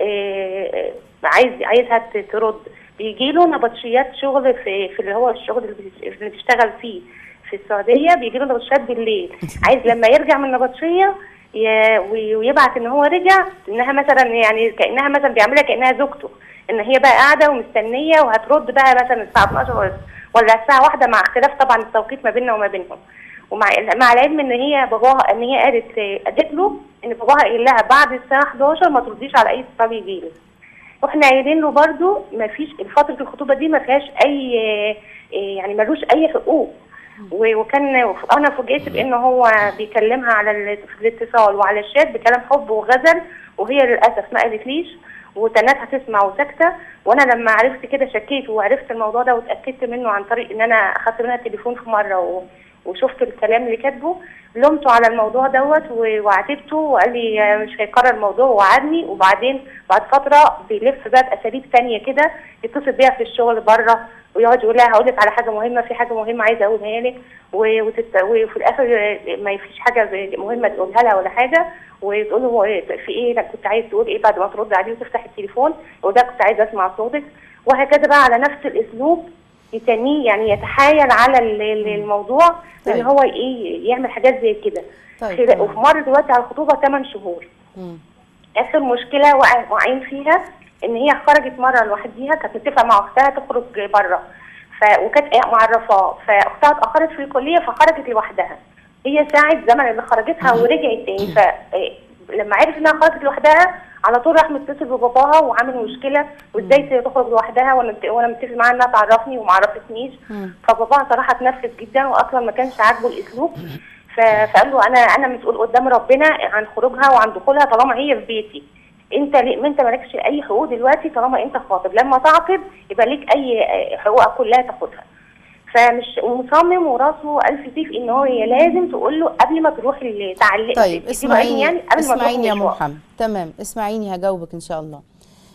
إيه عايز عايزها ت- ترد بيجي له نبطشيات شغل في في اللي هو الشغل اللي بيش- اللي بيشتغل فيه في السعوديه بيجي له نبطشيات بالليل عايز لما يرجع من النبطشيه ي- وي- ويبعت ان هو رجع انها مثلا يعني كانها مثلا بيعملها كانها زوجته ان هي بقى قاعده ومستنيه وهترد بقى مثلا الساعه 12 ولا- ولا الساعه واحدة مع اختلاف طبعا التوقيت ما بيننا وما بينهم ومع مع العلم ان هي باباها ان هي قالت قالت له ان باباها قايل لها بعد الساعه 11 ما ترديش على اي اتصال يجيلك واحنا قايلين له برضو ما فيش فتره الخطوبه دي ما فيهاش اي يعني ملوش اي حقوق و- وكان انا فوجئت بان هو بيكلمها على ال- في الاتصال وعلى الشات بكلام حب وغزل وهي للاسف ما قالتليش وتنتها تسمع وساكته وانا لما عرفت كده شكيت وعرفت الموضوع ده واتاكدت منه عن طريق ان انا اخدت منها التليفون في مره و... وشفت الكلام اللي كاتبه لومته على الموضوع دوت و- وعاتبته وقال لي مش هيكرر الموضوع ووعدني وبعدين بعد فتره بيلف بقى باساليب تانية كده يتصل بيها في الشغل بره ويقعد يقول لها هقول لك على حاجه مهمه في حاجه مهمه عايزه اقولها لك و- وتت... وفي الاخر ما فيش حاجه زي- مهمه تقولها لها ولا حاجه وتقول له هو إيه- في ايه لا كنت عايز تقول ايه بعد ما ترد عليه وتفتح التليفون وده كنت عايزه اسمع صوتك وهكذا بقى على نفس الاسلوب يتنيه يعني يتحايل على ال- ال- الموضوع طيب. ان هو ايه يعمل حاجات زي كده طيب، خلال- تمام. وفي مر دلوقتي على الخطوبه 8 شهور مم. اخر مشكله وقع- واقعين فيها ان هي خرجت مره لوحديها كانت متفقه مع اختها تخرج بره ف وكانت إيه معرفاه فاختها اتاخرت في الكليه فخرجت لوحدها هي ساعه زمن اللي خرجتها ورجعت تاني ف إيه، لما عرف انها خرجت لوحدها على طول راح متصل بباباها وعامل مشكله وازاي تخرج لوحدها وانا مت- وانا متفق معاها انها تعرفني وما عرفتنيش مم. فباباها صراحه اتنفس جدا واصلا ما كانش عاجبه الاسلوب ف- فقال له انا انا مسؤول قدام ربنا عن خروجها وعن دخولها طالما هي في بيتي انت ليه ما انت مالكش اي حقوق دلوقتي طالما انت خاطب لما تعقد يبقى ليك اي حقوقك كلها تاخدها فمش مصمم وراسه الف سيف ان هو هي لازم تقول له قبل ما تروح تعلق طيب اسمعيني يعني قبل ما تروح اسمعيني يا المشوار. محمد تمام اسمعيني هجاوبك ان شاء الله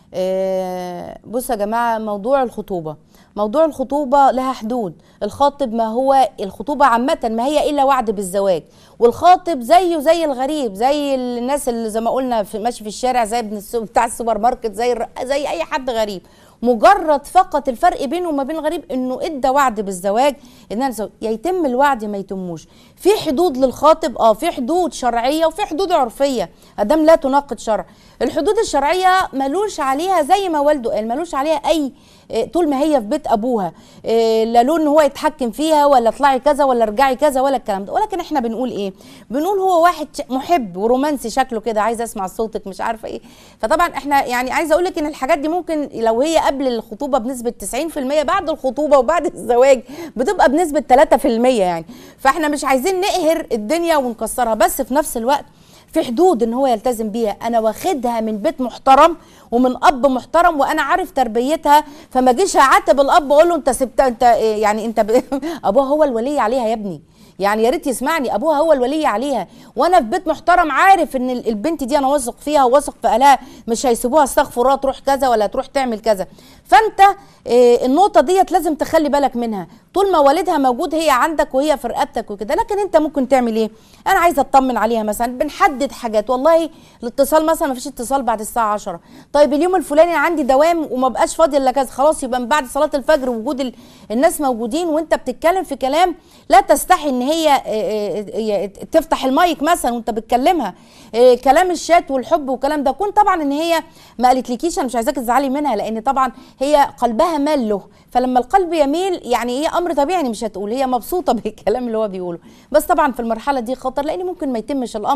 آه، بصوا يا جماعه موضوع الخطوبه موضوع الخطوبه لها حدود الخاطب ما هو الخطوبه عامه ما هي الا وعد بالزواج والخاطب زيه زي الغريب زي الناس اللي زي ما قلنا في ماشي في الشارع زي ابن السوق بتاع السوبر ماركت زي الر- زي اي حد غريب مجرد فقط الفرق بينه وما بين الغريب انه ادى وعد بالزواج ان انا زوج. يا يتم الوعد ما يتموش في حدود للخاطب اه في حدود شرعيه وفي حدود عرفيه ادام لا تناقض شرع الحدود الشرعيه ملوش عليها زي ما والده قال ملوش عليها اي آه، طول ما هي في بيت ابوها آه، لا له ان هو يتحكم فيها ولا اطلعي كذا ولا ارجعي كذا ولا الكلام ده ولكن احنا بنقول ايه بنقول هو واحد ش- محب ورومانسي شكله كده عايز اسمع صوتك مش عارفه ايه فطبعا احنا يعني عايزه اقول لك ان الحاجات دي ممكن لو هي قبل الخطوبه بنسبه 90% بعد الخطوبه وبعد الزواج بتبقى بنسبه 3% يعني فاحنا مش عايزين نقهر الدنيا ونكسرها بس في نفس الوقت في حدود ان هو يلتزم بيها انا واخدها من بيت محترم ومن اب محترم وانا عارف تربيتها فما اجيش اعاتب الاب واقول له انت سبتها انت إيه يعني انت ب... ابوها هو الولي عليها يا ابني يعني يا ريت يسمعني ابوها هو الولي عليها وانا في بيت محترم عارف ان ال- البنت دي انا واثق فيها وواثق في اهلها مش هيسيبوها استغفر الله تروح كذا ولا تروح تعمل كذا فانت إيه النقطه ديت لازم تخلي بالك منها طول ما والدها موجود هي عندك وهي في رقبتك وكده لكن انت ممكن تعمل ايه انا عايزه اطمن عليها مثلا بنحدد حاجات والله الاتصال مثلا ما فيش اتصال بعد الساعه 10 طيب اليوم الفلاني عندي دوام وما بقاش فاضي الا كذا خلاص يبقى من بعد صلاه الفجر وجود ال- الناس موجودين وانت بتتكلم في كلام لا تستحي ان هي آه، آه، آه، تفتح المايك مثلا وانت بتكلمها آه، كلام الشات والحب والكلام ده كون طبعا ان هي ما قالتلكيش انا مش عايزاك تزعلي منها لان طبعا هي قلبها مال له فلما القلب يميل يعني هي امر طبيعي يعني مش هتقول هي مبسوطه بالكلام اللي هو بيقوله بس طبعا في المرحله دي خطر لان ممكن ما يتمش الامر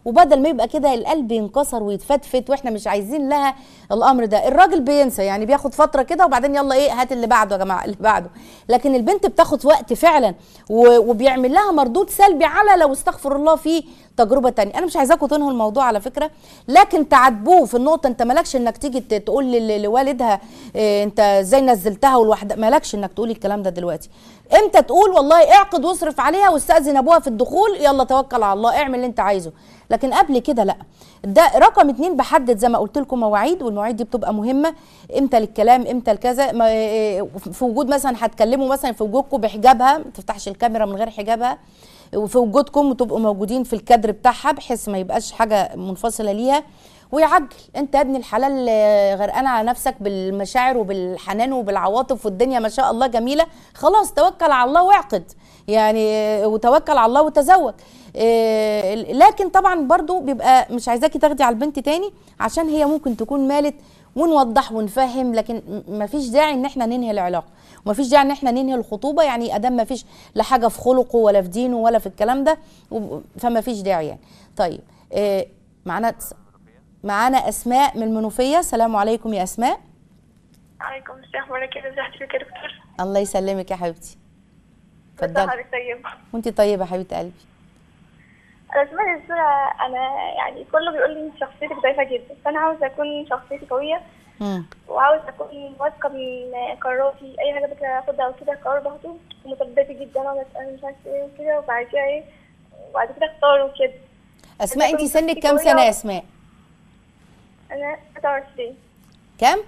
وبدل ما يبقى كده القلب ينكسر ويتفتفت واحنا مش عايزين لها الامر ده الراجل بينسى يعني بياخد فتره كده وبعدين يلا ايه هات اللي بعده يا جماعه اللي بعده لكن البنت بتاخد وقت فعلا و- وبيعمل لها مردود سلبي على لو استغفر الله في تجربه تانية انا مش عايزاكم تنهوا الموضوع على فكره لكن تعاتبوه في النقطه انت مالكش انك تيجي ت- تقول لل- لوالدها إيه انت ازاي نزلتها والواحده مالكش انك تقولي الكلام ده دلوقتي امتى تقول والله اعقد واصرف عليها واستاذن ابوها في الدخول يلا توكل على الله اعمل اللي انت عايزه لكن قبل كده لا ده رقم اتنين بحدد زي ما قلت لكم مواعيد والمواعيد دي بتبقى مهمه امتى للكلام امتى لكذا ما- إيه، في وجود مثلا هتكلموا مثلا في وجودكم بحجابها ما تفتحش الكاميرا من غير حجابها وفي وجودكم وتبقوا موجودين في الكادر بتاعها بحيث ما يبقاش حاجه منفصله ليها ويعجل انت يا ابن الحلال آه، غرقان على نفسك بالمشاعر وبالحنان وبالعواطف والدنيا ما شاء الله جميله خلاص توكل على الله واعقد يعني آه، وتوكل على الله وتزوج آه، لكن طبعا برضو بيبقى مش عايزاكي تاخدي على البنت تاني عشان هي ممكن تكون مالت ونوضح ونفهم لكن م- مفيش داعي ان احنا ننهي العلاقه ومفيش داعي ان احنا ننهي الخطوبه يعني ادام مفيش لا حاجه في خلقه ولا في دينه ولا في الكلام ده وب- فمفيش داعي يعني طيب آه، معانا معانا اسماء من المنوفيه السلام عليكم يا اسماء عليكم السلام ورحمة الله ازي حضرتك يا دكتور؟ الله يسلمك يا حبيبتي ازي اتفضلي حضرتك طيب؟ وانت طيبه يا حبيبه قلبي انا سمعت الصورة انا يعني كله بيقول لي انت شخصيتك ضعيفة جدا فانا عاوزة اكون شخصيتي قوية مم. وعاوزة اكون واثقة من قراراتي اي حاجة بكره اخدها او كده قرار باخده ومثبتة جدا انا انا مش عارفة ايه وكده وبعد كده ايه وبعد كده اختار وكده اسماء انت كنت سنك كام قوية سنه يا و- اسماء انا 23 كام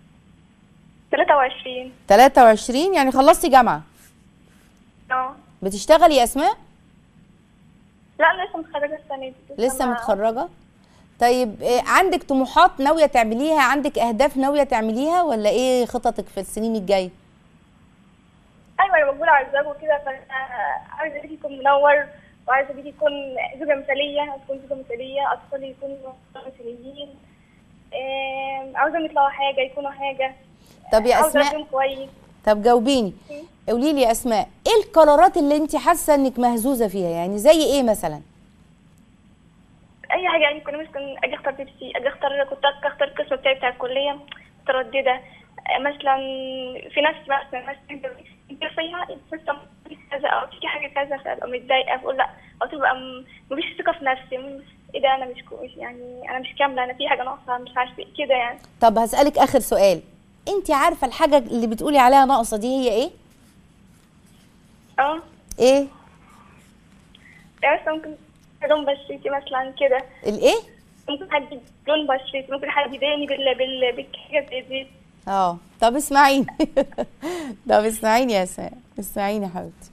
23 23 يعني خلصتي جامعه اه بتشتغلي يا اسماء لا انا لسه متخرجة السنة دي لسه ما- متخرجه طيب إيه عندك طموحات ناويه تعمليها عندك اهداف ناويه تعمليها ولا ايه خططك في السنين الجايه ايوه انا مقبوله على الزواج وكده فانا عايزه بيتي يكون منور وعايزه بيتي يكون زوجه مثاليه تكون زوجه مثاليه اطفالي يكونوا مثاليين آم، عاوزهم يطلعوا حاجه يكونوا حاجه طب يا عاوزه اسماء اربيهم كويس طب جاوبيني قولي لي يا اسماء ايه القرارات اللي انت حاسه انك مهزوزه فيها يعني زي ايه مثلا اي حاجه يعني كنت ممكن اجي اختار بيبسي اجي اختار كنت اختار القسم بتاعي بتاع الكليه متردده آه، مثلا في ناس مثلا ناس انت فيها لسه كذا او تيجي حاجه كذا فابقى متضايقه بقول لا او تبقى م- مفيش ثقه في نفسي م- ايه ده انا مش كويس يعني انا مش كامله انا في حاجه ناقصه مش عارفه إيه كده يعني طب هسالك اخر سؤال انت عارفه الحاجه اللي بتقولي عليها ناقصه دي هي ايه اه ايه يعني مثلا ممكن لون بشرتي مثلا كده الايه ممكن حد لون بشرتي ممكن حد يضايقني بال بال بالحاجه زي دي اه طب اسمعيني طب اسمعيني يا اسماء اسمعيني يا حبيبتي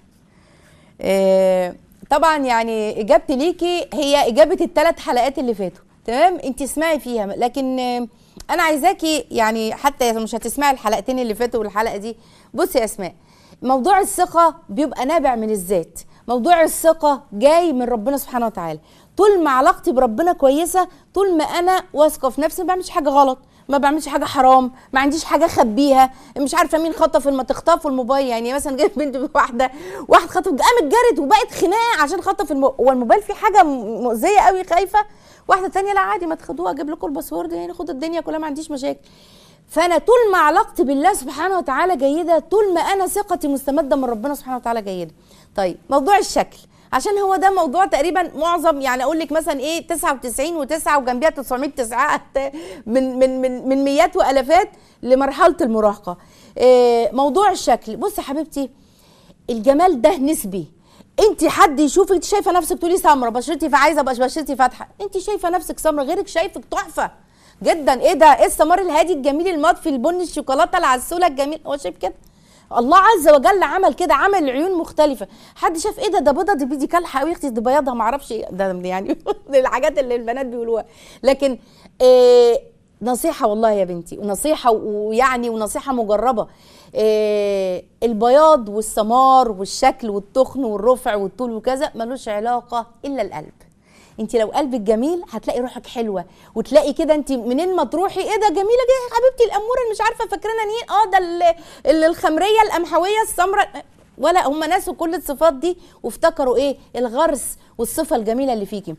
آه طبعا يعني اجابتي ليكي هي اجابه الثلاث حلقات اللي فاتوا تمام انت اسمعي فيها لكن آه انا عايزاكي يعني حتى مش هتسمعي الحلقتين اللي فاتوا والحلقه دي بصي يا اسماء موضوع الثقه بيبقى نابع من الذات موضوع الثقه جاي من ربنا سبحانه وتعالى طول ما علاقتي بربنا كويسه طول ما انا واثقه في نفسي ما بعملش حاجه غلط ما بعملش حاجه حرام ما عنديش حاجه اخبيها مش عارفه مين خطف ما تخطفوا الموبايل يعني مثلا جت بنت واحده واحد خطف قامت جرت وبقت خناقه عشان خطف المو... هو الموبايل فيه حاجه م- مؤذيه قوي خايفه واحده تانية لا عادي ما تاخدوها اجيب لكم الباسورد يعني خد الدنيا كلها ما عنديش مشاكل فانا طول ما علاقتي بالله سبحانه وتعالى جيده طول ما انا ثقتي مستمده من ربنا سبحانه وتعالى جيده طيب موضوع الشكل عشان هو ده موضوع تقريبا معظم يعني اقول لك مثلا ايه 99 و9 وجنبيها 900 تسعات من من من من مئات والافات لمرحله المراهقه إيه موضوع الشكل بصي يا حبيبتي الجمال ده نسبي انت حد يشوفك انت شايفه نفسك تقولي سمره بشرتي فعايزه ابقى بشرتي فاتحه انت شايفه نفسك سمره غيرك شايفك تحفه جدا ايه ده ايه السمار الهادي الجميل المطفي البني الشوكولاته العسوله الجميل هو شايف كده الله عز وجل عمل كده عمل عيون مختلفه حد شاف ايه ده ده بيضه دي دي كالحه قوي اختي دي بياضها ما اعرفش ايه ده يعني دي الحاجات اللي البنات بيقولوها لكن إيه نصيحه والله يا بنتي ونصيحه ويعني ونصيحه مجربه إيه البياض والسمار والشكل والتخن والرفع والطول وكذا ملوش علاقه الا القلب انت لو قلبك جميل هتلاقي روحك حلوه وتلاقي كده انت منين ما تروحي ايه ده جميله دي يا حبيبتي الاموره اللي مش عارفه فاكرانا مين اه ده ال- ال- الخمريه القمحويه السمراء ولا هم ناسوا كل الصفات دي وافتكروا ايه الغرس والصفه الجميله اللي فيكي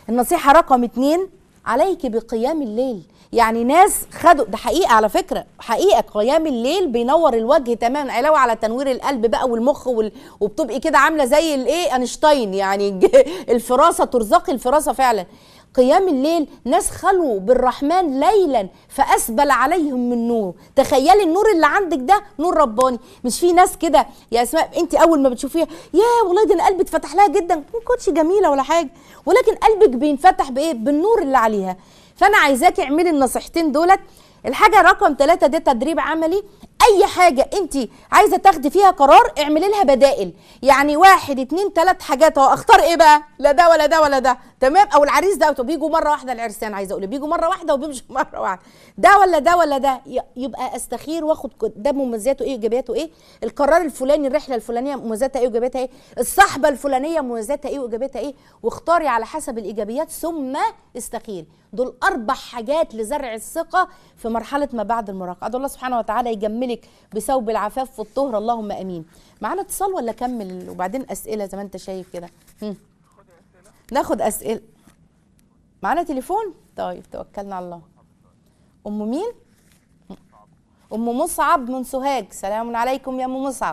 النصيحه رقم اتنين عليك بقيام الليل يعني ناس خدوا ده حقيقه على فكره حقيقه قيام الليل بينور الوجه تماما علاوه على تنوير القلب بقى والمخ وال... وبتبقي كده عامله زي الايه اينشتاين يعني الفراسه ترزقي الفراسه فعلا قيام الليل ناس خلوا بالرحمن ليلا فاسبل عليهم من نور تخيلي النور اللي عندك ده نور رباني مش في ناس كده يا اسماء انت اول ما بتشوفيها يا والله ده انا قلبي اتفتح لها جدا ما كنتش جميله ولا حاجه ولكن قلبك بينفتح بايه بالنور اللي عليها فانا عايزاكي اعملي النصيحتين دولت الحاجه رقم ثلاثة ده تدريب عملي اي حاجه انت عايزه تاخدي فيها قرار اعملي لها بدائل يعني واحد اتنين تلات حاجات اهو اختار ايه بقى لا ده ولا ده ولا ده تمام او العريس ده طب بيجوا مره واحده العرسان عايزه اقول بيجوا مره واحده وبيمشوا مره واحده ده ولا ده ولا ده ي- يبقى استخير واخد ك- ده مميزاته ايه وايجابياته ايه القرار الفلاني الرحله الفلانيه مميزاتها ايه وايجابياتها ايه الصحبه الفلانيه مميزاتها ايه وايجابياتها ايه واختاري على حسب الايجابيات ثم استخيري دول اربع حاجات لزرع الثقه في مرحله ما بعد المراهقه ادعو الله سبحانه وتعالى يجملك بثوب العفاف والطهر اللهم امين معانا اتصال ولا كمل وبعدين اسئله زي ما انت شايف كده هم. ناخد اسئله معانا تليفون طيب توكلنا على الله ام مين ام مصعب من سوهاج سلام عليكم يا ام مصعب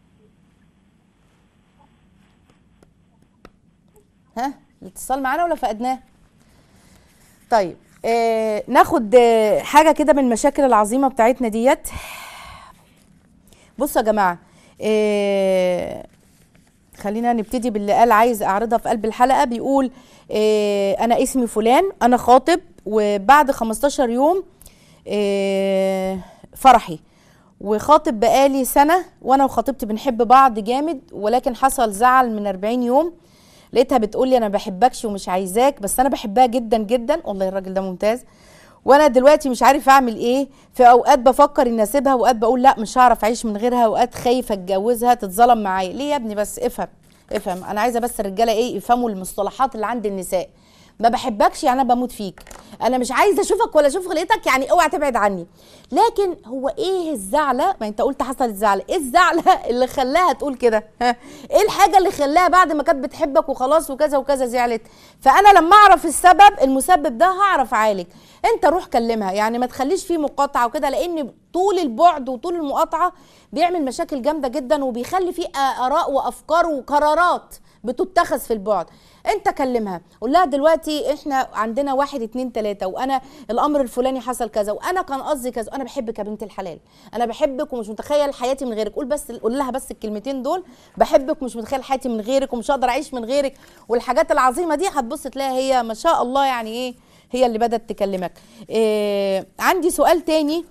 ها الاتصال معانا ولا فقدناه طيب آه ناخد آه حاجه كده من المشاكل العظيمه بتاعتنا ديت بصوا يا جماعه آه خلينا نبتدي باللي قال عايز اعرضها في قلب الحلقه بيقول آه انا اسمي فلان انا خاطب وبعد 15 يوم آه فرحي وخاطب بقالي سنه وانا وخطيبتي بنحب بعض جامد ولكن حصل زعل من 40 يوم لقيتها بتقول لي انا بحبكش ومش عايزاك بس انا بحبها جدا جدا والله الراجل ده ممتاز وانا دلوقتي مش عارف اعمل ايه في اوقات بفكر اني اسيبها واوقات بقول لا مش هعرف اعيش من غيرها واوقات خايفه اتجوزها تتظلم معايا ليه يا ابني بس افهم افهم انا عايزه بس الرجاله ايه يفهموا المصطلحات اللي عند النساء ما بحبكش يعني انا بموت فيك انا مش عايزه اشوفك ولا اشوف خلقتك يعني اوعى تبعد عني لكن هو ايه الزعله ما انت قلت حصلت زعله ايه الزعله اللي خلاها تقول كده ها؟ ايه الحاجه اللي خلاها بعد ما كانت بتحبك وخلاص وكذا وكذا زعلت فانا لما اعرف السبب المسبب ده هعرف اعالج انت روح كلمها يعني ما تخليش فيه مقاطعه وكده لان طول البعد وطول المقاطعه بيعمل مشاكل جامده جدا وبيخلي فيه اراء وافكار وقرارات بتتخذ في البعد انت كلمها قول لها دلوقتي احنا عندنا واحد اتنين تلاته وانا الامر الفلاني حصل كذا وانا كان قصدي كذا انا بحبك يا بنت الحلال انا بحبك ومش متخيل حياتي من غيرك قول بس قول لها بس الكلمتين دول بحبك ومش متخيل حياتي من غيرك ومش هقدر اعيش من غيرك والحاجات العظيمه دي هتبص تلاقي هي ما شاء الله يعني ايه هي اللي بدات تكلمك إيه عندي سؤال تاني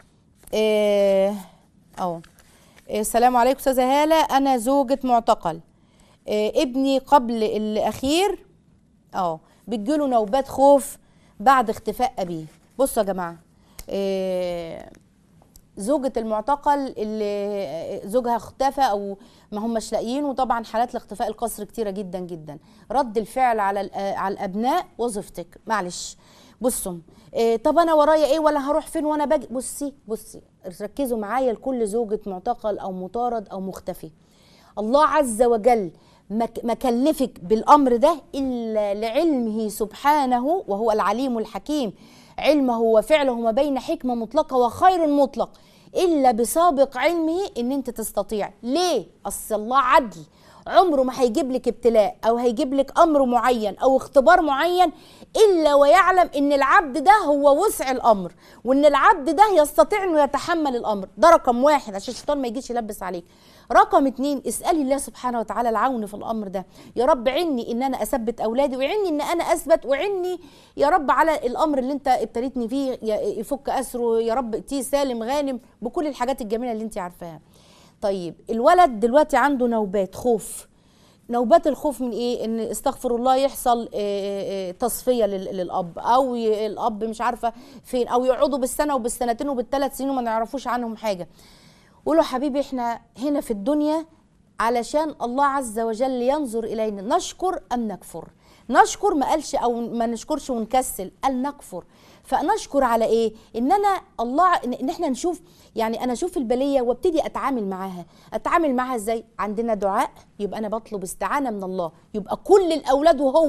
إيه اهو إيه السلام عليكم استاذه هاله انا زوجة معتقل إيه ابني قبل الاخير اه بتجيله نوبات خوف بعد اختفاء ابيه بصوا يا جماعه إيه زوجة المعتقل اللي زوجها اختفى او ما هماش لاقيين وطبعا حالات الاختفاء القسري كتيره جدا جدا رد الفعل على الأ- على الابناء وظيفتك معلش بصوا إيه طب انا ورايا ايه ولا هروح فين وانا باجي بصي بصي ركزوا معايا لكل زوجة معتقل او مطارد او مختفي الله عز وجل ما ك- ما كلفك بالامر ده الا لعلمه سبحانه وهو العليم الحكيم علمه وفعله ما بين حكمه مطلقه وخير مطلق الا بسابق علمه ان انت تستطيع ليه اصل الله عدل عمره ما هيجيب لك ابتلاء او هيجيب لك امر معين او اختبار معين الا ويعلم ان العبد ده هو وسع الامر وان العبد ده يستطيع انه يتحمل الامر ده رقم واحد عشان الشيطان ما يجيش يلبس عليك رقم اتنين اسالي الله سبحانه وتعالى العون في الامر ده يا رب عني ان انا اثبت اولادي وعني ان انا اثبت وعني يا رب على الامر اللي انت ابتليتني فيه ي- يفك اسره يا رب تيه سالم غانم بكل الحاجات الجميله اللي انت عارفاها طيب الولد دلوقتي عنده نوبات خوف نوبات الخوف من ايه ان استغفر الله يحصل آه، آه، تصفيه لل- للاب او ي- الاب مش عارفه فين او يقعدوا بالسنه وبالسنتين وبالثلاث سنين وما نعرفوش عنهم حاجه قولوا حبيبي احنا هنا في الدنيا علشان الله عز وجل ينظر الينا نشكر ام نكفر نشكر ما قالش او ما نشكرش ونكسل قال نكفر فنشكر على ايه ان انا الله ان إن احنا نشوف يعني انا اشوف البليه وابتدي اتعامل معاها اتعامل معاها ازاي عندنا دعاء يبقى انا بطلب استعانه من الله يبقى كل الاولاد وهو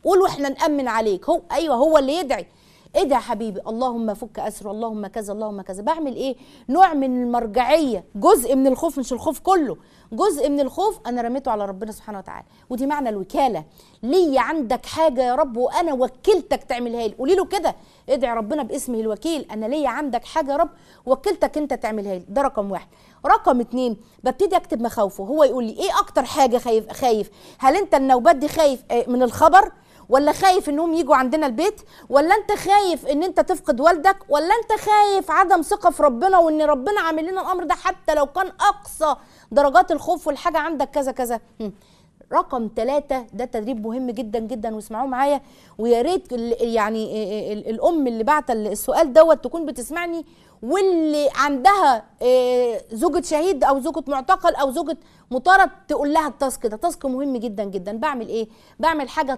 قول واحنا نامن عليك هو ايوه هو اللي يدعي ادعي يا حبيبي اللهم فك اسره اللهم كذا اللهم كذا بعمل ايه نوع من المرجعيه جزء من الخوف مش الخوف كله جزء من الخوف انا رميته على ربنا سبحانه وتعالى ودي معنى الوكاله لي عندك حاجه يا رب وانا وكلتك تعملها لي قولي له كده ادعي ربنا باسمه الوكيل انا ليا عندك حاجه يا رب وكلتك انت تعملها لي ده رقم واحد رقم اتنين ببتدي اكتب مخاوفه هو يقول لي ايه اكتر حاجه خايف خايف هل انت النوبات دي خايف آه، من الخبر ولا خايف انهم يجوا عندنا البيت ولا انت خايف ان انت تفقد والدك ولا انت خايف عدم ثقه في ربنا وان ربنا عامل لنا الامر ده حتى لو كان اقصى درجات الخوف والحاجه عندك كذا كذا هم. رقم ثلاثة ده تدريب مهم جدا جدا واسمعوه معايا ويا ريت ال- يعني ال- ال- الام اللي بعت السؤال دوت تكون بتسمعني واللي عندها آه، زوجة شهيد او زوجة معتقل او زوجة مطارد تقول لها التاسك ده تاسك مهم جدا جدا بعمل ايه بعمل حاجة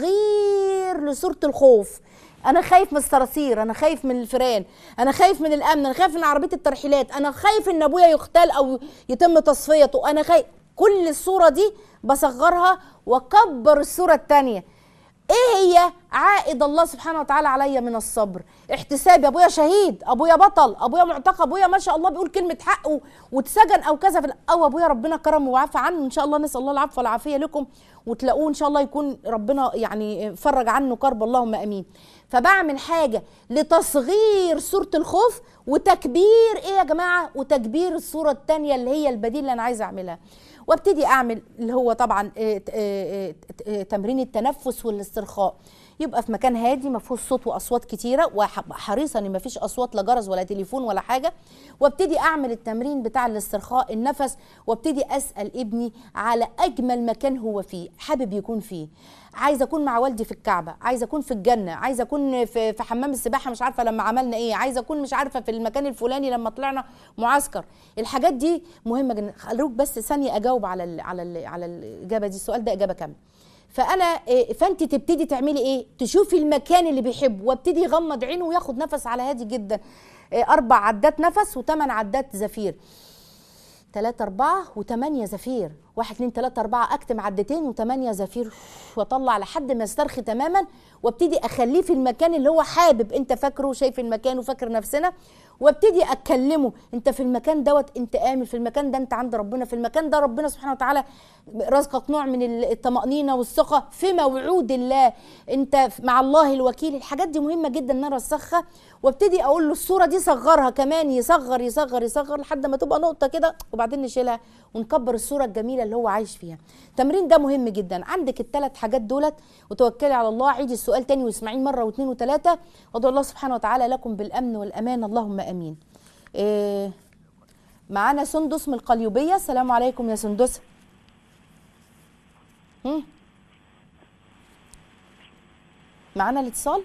تصغير لصورة الخوف انا خايف من الصراصير انا خايف من الفيران انا خايف من الامن انا خايف من عربيه الترحيلات انا خايف ان ابويا يغتال او يتم تصفيته انا خايف كل الصوره دي بصغرها واكبر الصوره الثانيه ايه هي عائد الله سبحانه وتعالى عليا من الصبر احتسابي ابويا شهيد ابويا بطل ابويا معتقل ابويا ما شاء الله بيقول كلمه حق و- واتسجن او كذا في ال- او ابويا ربنا كرمه وعفى عنه ان شاء الله نسال الله العفو والعافيه لكم وتلاقوه ان شاء الله يكون ربنا يعني فرج عنه كرب اللهم امين فبعمل حاجه لتصغير صوره الخوف وتكبير ايه يا جماعه وتكبير الصوره الثانيه اللي هي البديل اللي انا عايزه اعملها وابتدي اعمل اللي هو طبعا آه، ت- آه، آه، آه، تمرين التنفس والاسترخاء يبقى في مكان هادي ما فيهوش صوت واصوات كتيره وحريصه ان ما فيش اصوات لا جرس ولا تليفون ولا حاجه وابتدي اعمل التمرين بتاع الاسترخاء النفس وابتدي اسال ابني على اجمل مكان هو فيه حابب يكون فيه عايزه اكون مع والدي في الكعبه عايزه اكون في الجنه عايزه اكون في في حمام السباحه مش عارفه لما عملنا ايه عايزه اكون مش عارفه في المكان الفلاني لما طلعنا معسكر الحاجات دي مهمه جدا خلوك بس ثانيه اجاوب على ال على ال على الاجابه دي السؤال ده اجابه كامله فانا إيه، فانت تبتدي تعملي ايه تشوفي المكان اللي بيحبه وابتدي يغمض عينه وياخد نفس على هادي جدا إيه، اربع عدات نفس وثمان عدات زفير تلاتة أربعة وتمانية زفير واحد اتنين تلاتة أربعة أكتم عدتين وتمانية زفير وأطلع لحد ما يسترخي تماما وابتدي أخليه في المكان اللي هو حابب أنت فاكره وشايف المكان وفاكر نفسنا وابتدي أكلمه أنت في المكان دوت أنت آمن في المكان ده أنت عند ربنا في المكان ده ربنا سبحانه وتعالى رزقك نوع من الطمأنينة والثقة في موعود الله أنت مع الله الوكيل الحاجات دي مهمة جدا إن أنا أرسخها وابتدي أقول له الصورة دي صغرها كمان يصغر يصغر يصغر لحد ما تبقى نقطة كده وبعدين نشيلها ونكبر الصورة الجميلة اللي هو عايش فيها التمرين ده مهم جدا عندك الثلاث حاجات دولت وتوكلي على الله عيدي السؤال تاني واسمعيه مرة واثنين وثلاثة وادعو الله سبحانه وتعالى لكم بالأمن والأمان اللهم أمين إيه معانا سندس من القليوبية السلام عليكم يا سندس هم؟ معانا الاتصال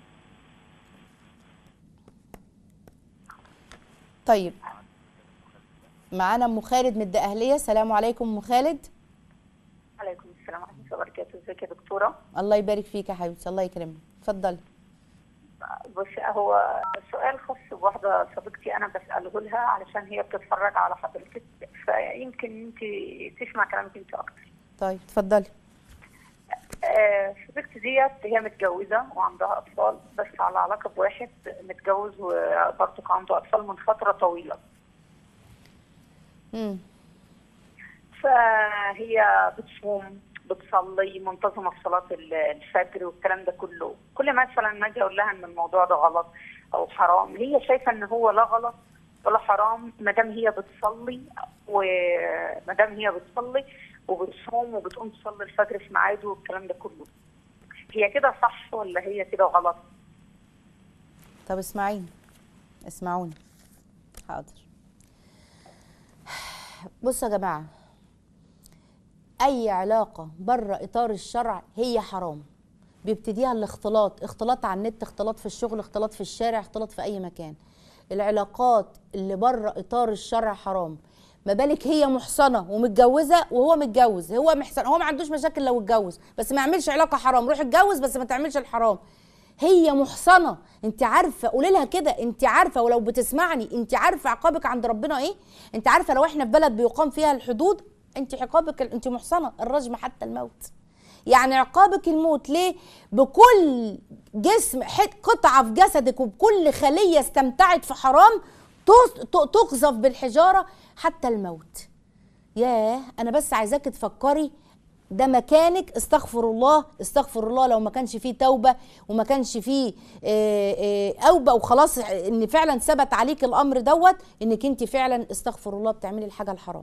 طيب معانا ام خالد من الدقهليه السلام عليكم ام خالد عليكم السلام ورحمة الله وبركاته ازيك يا دكتورة الله يبارك فيك يا حبيبتي الله يكرمك اتفضلي بصي هو سؤال خاص بواحدة صديقتي أنا بسأله لها علشان هي بتتفرج على حضرتك فيمكن أنت تسمع كلامك أنت أكتر طيب اتفضلي آه، صديقتي ديت هي متجوزة وعندها أطفال بس على علاقة بواحد متجوز وبرضه عنده أطفال من فترة طويلة امم فهي بتصوم بتصلي منتظمه في صلاه ال- الفجر والكلام ده كله كل ما مثلا ما اجي اقول لها ان الموضوع ده غلط او حرام هي شايفه ان هو لا غلط ولا حرام ما دام هي بتصلي وما دام هي بتصلي وبتصوم وبتقوم تصلي الفجر في ميعاده والكلام ده كله هي كده صح ولا هي كده غلط طب اسمعيني اسمعوني حاضر بصوا يا جماعه اي علاقه بره اطار الشرع هي حرام بيبتديها الاختلاط اختلاط على النت اختلاط في الشغل اختلاط في الشارع اختلاط في اي مكان العلاقات اللي بره اطار الشرع حرام ما بالك هي محصنه ومتجوزه وهو متجوز هو محصن هو ما عندوش مشاكل لو اتجوز بس ما يعملش علاقه حرام روح اتجوز بس ما تعملش الحرام هي محصنه انت عارفه قولي لها كده انت عارفه ولو بتسمعني انت عارفه عقابك عند ربنا ايه انت عارفه لو احنا في بلد بيقام فيها الحدود انت عقابك انت محصنه الرجم حتى الموت يعني عقابك الموت ليه بكل جسم حت قطعه في جسدك وبكل خليه استمتعت في حرام تص- ت- تقذف بالحجاره حتى الموت ياه انا بس عايزاك تفكري ده مكانك استغفر الله استغفر الله لو ما كانش فيه توبه وما كانش فيه آه، آه، اوبه وخلاص ان فعلا ثبت عليك الامر دوت انك انت فعلا استغفر الله بتعملي الحاجه الحرام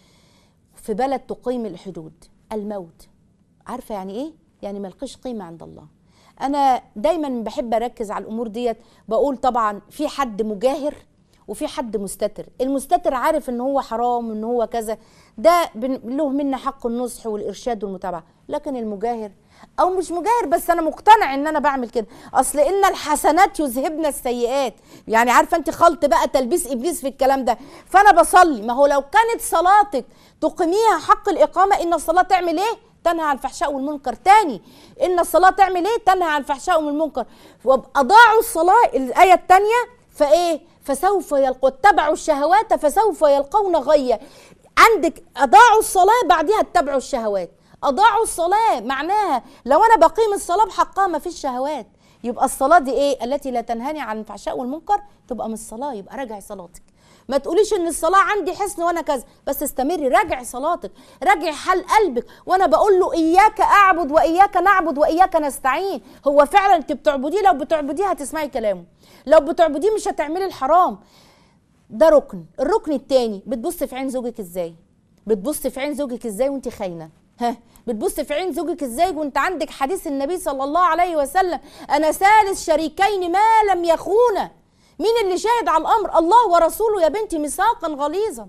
في بلد تقيم الحدود الموت عارفه يعني ايه يعني ملقيش قيمه عند الله انا دايما بحب اركز على الامور ديت بقول طبعا في حد مجاهر وفي حد مستتر المستتر عارف ان هو حرام وان هو كذا ده بن- له منا حق النصح والارشاد والمتابعه لكن المجاهر او مش مجاهر بس انا مقتنع ان انا بعمل كده اصل ان الحسنات يذهبن السيئات يعني عارفه انت خلط بقى تلبيس ابليس في الكلام ده فانا بصلي ما هو لو كانت صلاتك تقيميها حق الاقامه ان الصلاه تعمل ايه تنهى عن الفحشاء والمنكر تاني ان الصلاه تعمل ايه تنهى عن الفحشاء والمنكر واضاعوا الصلاه الايه الثانيه فايه فسوف يلقوا اتبعوا الشهوات فسوف يلقون غيا عندك اضاعوا الصلاه بعدها اتبعوا الشهوات اضاعوا الصلاه معناها لو انا بقيم الصلاه بحقها ما فيش شهوات يبقى الصلاه دي ايه التي لا تنهاني عن الفحشاء والمنكر تبقى من الصلاه يبقى راجعي صلاتك ما تقوليش ان الصلاه عندي حسن وانا كذا بس استمري راجعي صلاتك راجعي حال قلبك وانا بقول له اياك اعبد واياك نعبد واياك نستعين هو فعلا انت بتعبديه لو بتعبديه هتسمعي كلامه لو بتعبديه مش هتعملي الحرام ده ركن الركن التاني بتبص في عين زوجك ازاي بتبص في عين زوجك ازاي وانت خاينه ها بتبص في عين زوجك ازاي وانت عندك حديث النبي صلى الله عليه وسلم انا ثالث شريكين ما لم يخونا مين اللي شاهد على الامر الله ورسوله يا بنتي ميثاقا غليظا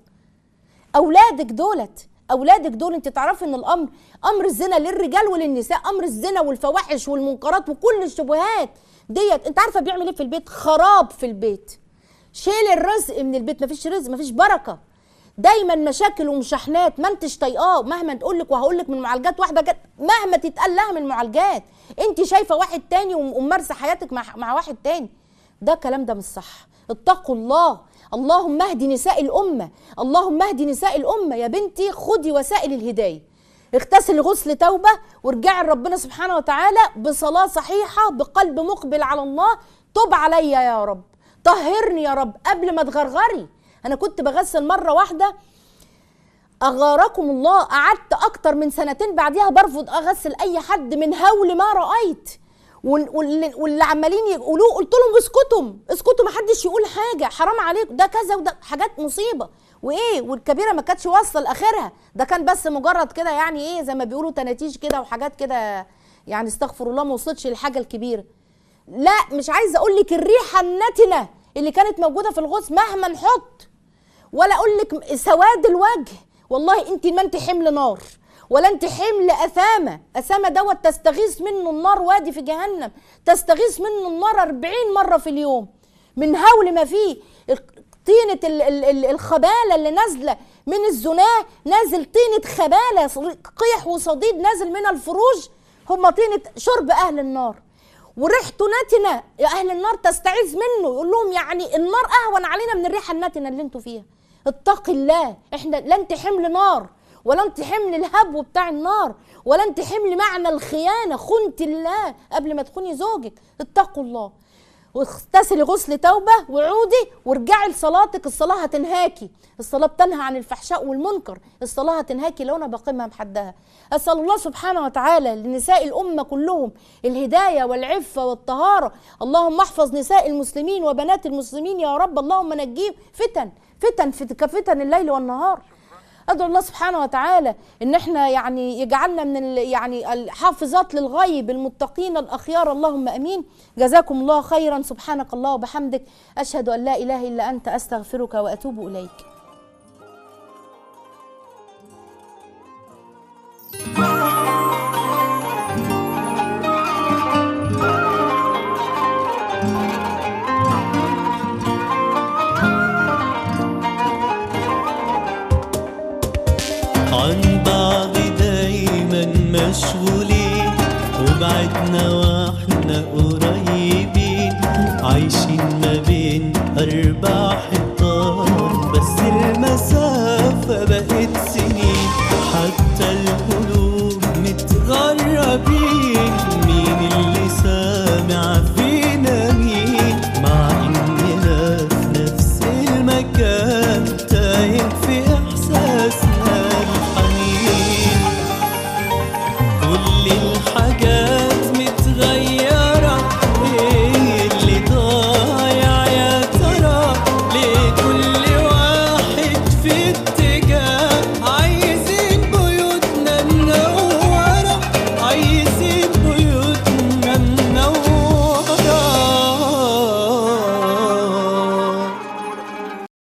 اولادك دولت اولادك دول انت تعرفي ان الامر امر الزنا للرجال وللنساء امر الزنا والفواحش والمنكرات وكل الشبهات ديت انت عارفه بيعمل ايه في البيت خراب في البيت شيل الرزق من البيت مفيش رزق مفيش بركه دايما مشاكل ومشاحنات ما انتش طايقاه مهما تقول لك وهقول لك من معالجات واحده جت مهما تتقال لها من معالجات انت شايفه واحد تاني وم- وممارسه حياتك مع مع واحد تاني ده كلام ده مش صح اتقوا الله اللهم اهدي نساء الامه اللهم اهدي نساء الامه يا بنتي خدي وسائل الهدايه اغتسلي غسل توبه وارجعي لربنا سبحانه وتعالى بصلاه صحيحه بقلب مقبل على الله تب عليا يا رب طهرني يا رب قبل ما تغرغري انا كنت بغسل مره واحده اغاركم الله قعدت اكتر من سنتين بعديها برفض اغسل اي حد من هول ما رايت وال- واللي, واللي عمالين يقولوه قلت لهم اسكتوا اسكتوا ما حدش يقول حاجه حرام عليكم ده كذا وده حاجات مصيبه وايه والكبيره ما كانتش واصله لاخرها ده كان بس مجرد كده يعني ايه زي ما بيقولوا تناتيج كده وحاجات كده يعني استغفر الله ما وصلتش للحاجه الكبيره لا مش عايزه اقول لك الريحه النتنه اللي كانت موجوده في الغسل مهما نحط ولا اقول لك سواد الوجه والله انت ما انت حمل نار ولا انت حمل اثامه اثامه دوت تستغيث منه النار وادي في جهنم تستغيث منه النار 40 مره في اليوم من هول ما فيه طينة ال- ال- ال- الخبالة اللي نازلة من الزناه نازل طينة خبالة ص- قيح وصديد نازل من الفروج هم طينة شرب أهل النار وريحته نتنة يا أهل النار تستعيذ منه يقول لهم يعني النار أهون علينا من الريحة النتنة اللي انتوا فيها اتق الله احنا لا انت حمل نار ولا انت حمل الهبو بتاع النار ولا انت حمل معنى الخيانة خنت الله قبل ما تخوني زوجك اتقوا الله واغتسلي غسل توبة وعودي وارجعي لصلاتك الصلاة هتنهاكي الصلاة بتنهى عن الفحشاء والمنكر الصلاة هتنهاكي لو أنا بقيمها محدها أسأل الله سبحانه وتعالى لنساء الأمة كلهم الهداية والعفة والطهارة اللهم احفظ نساء المسلمين وبنات المسلمين يا رب اللهم نجيب فتن فتن فت- كفتن الليل والنهار ادعو الله سبحانه وتعالى ان احنا يعني يجعلنا من ال- يعني الحافظات للغيب المتقين الاخيار اللهم امين جزاكم الله خيرا سبحانك الله وبحمدك اشهد ان لا اله الا انت استغفرك واتوب اليك عن بعض دايما مشغولين وبعدنا واحنا قريبين عايشين ما بين أربع حيطان بس المسافة بقت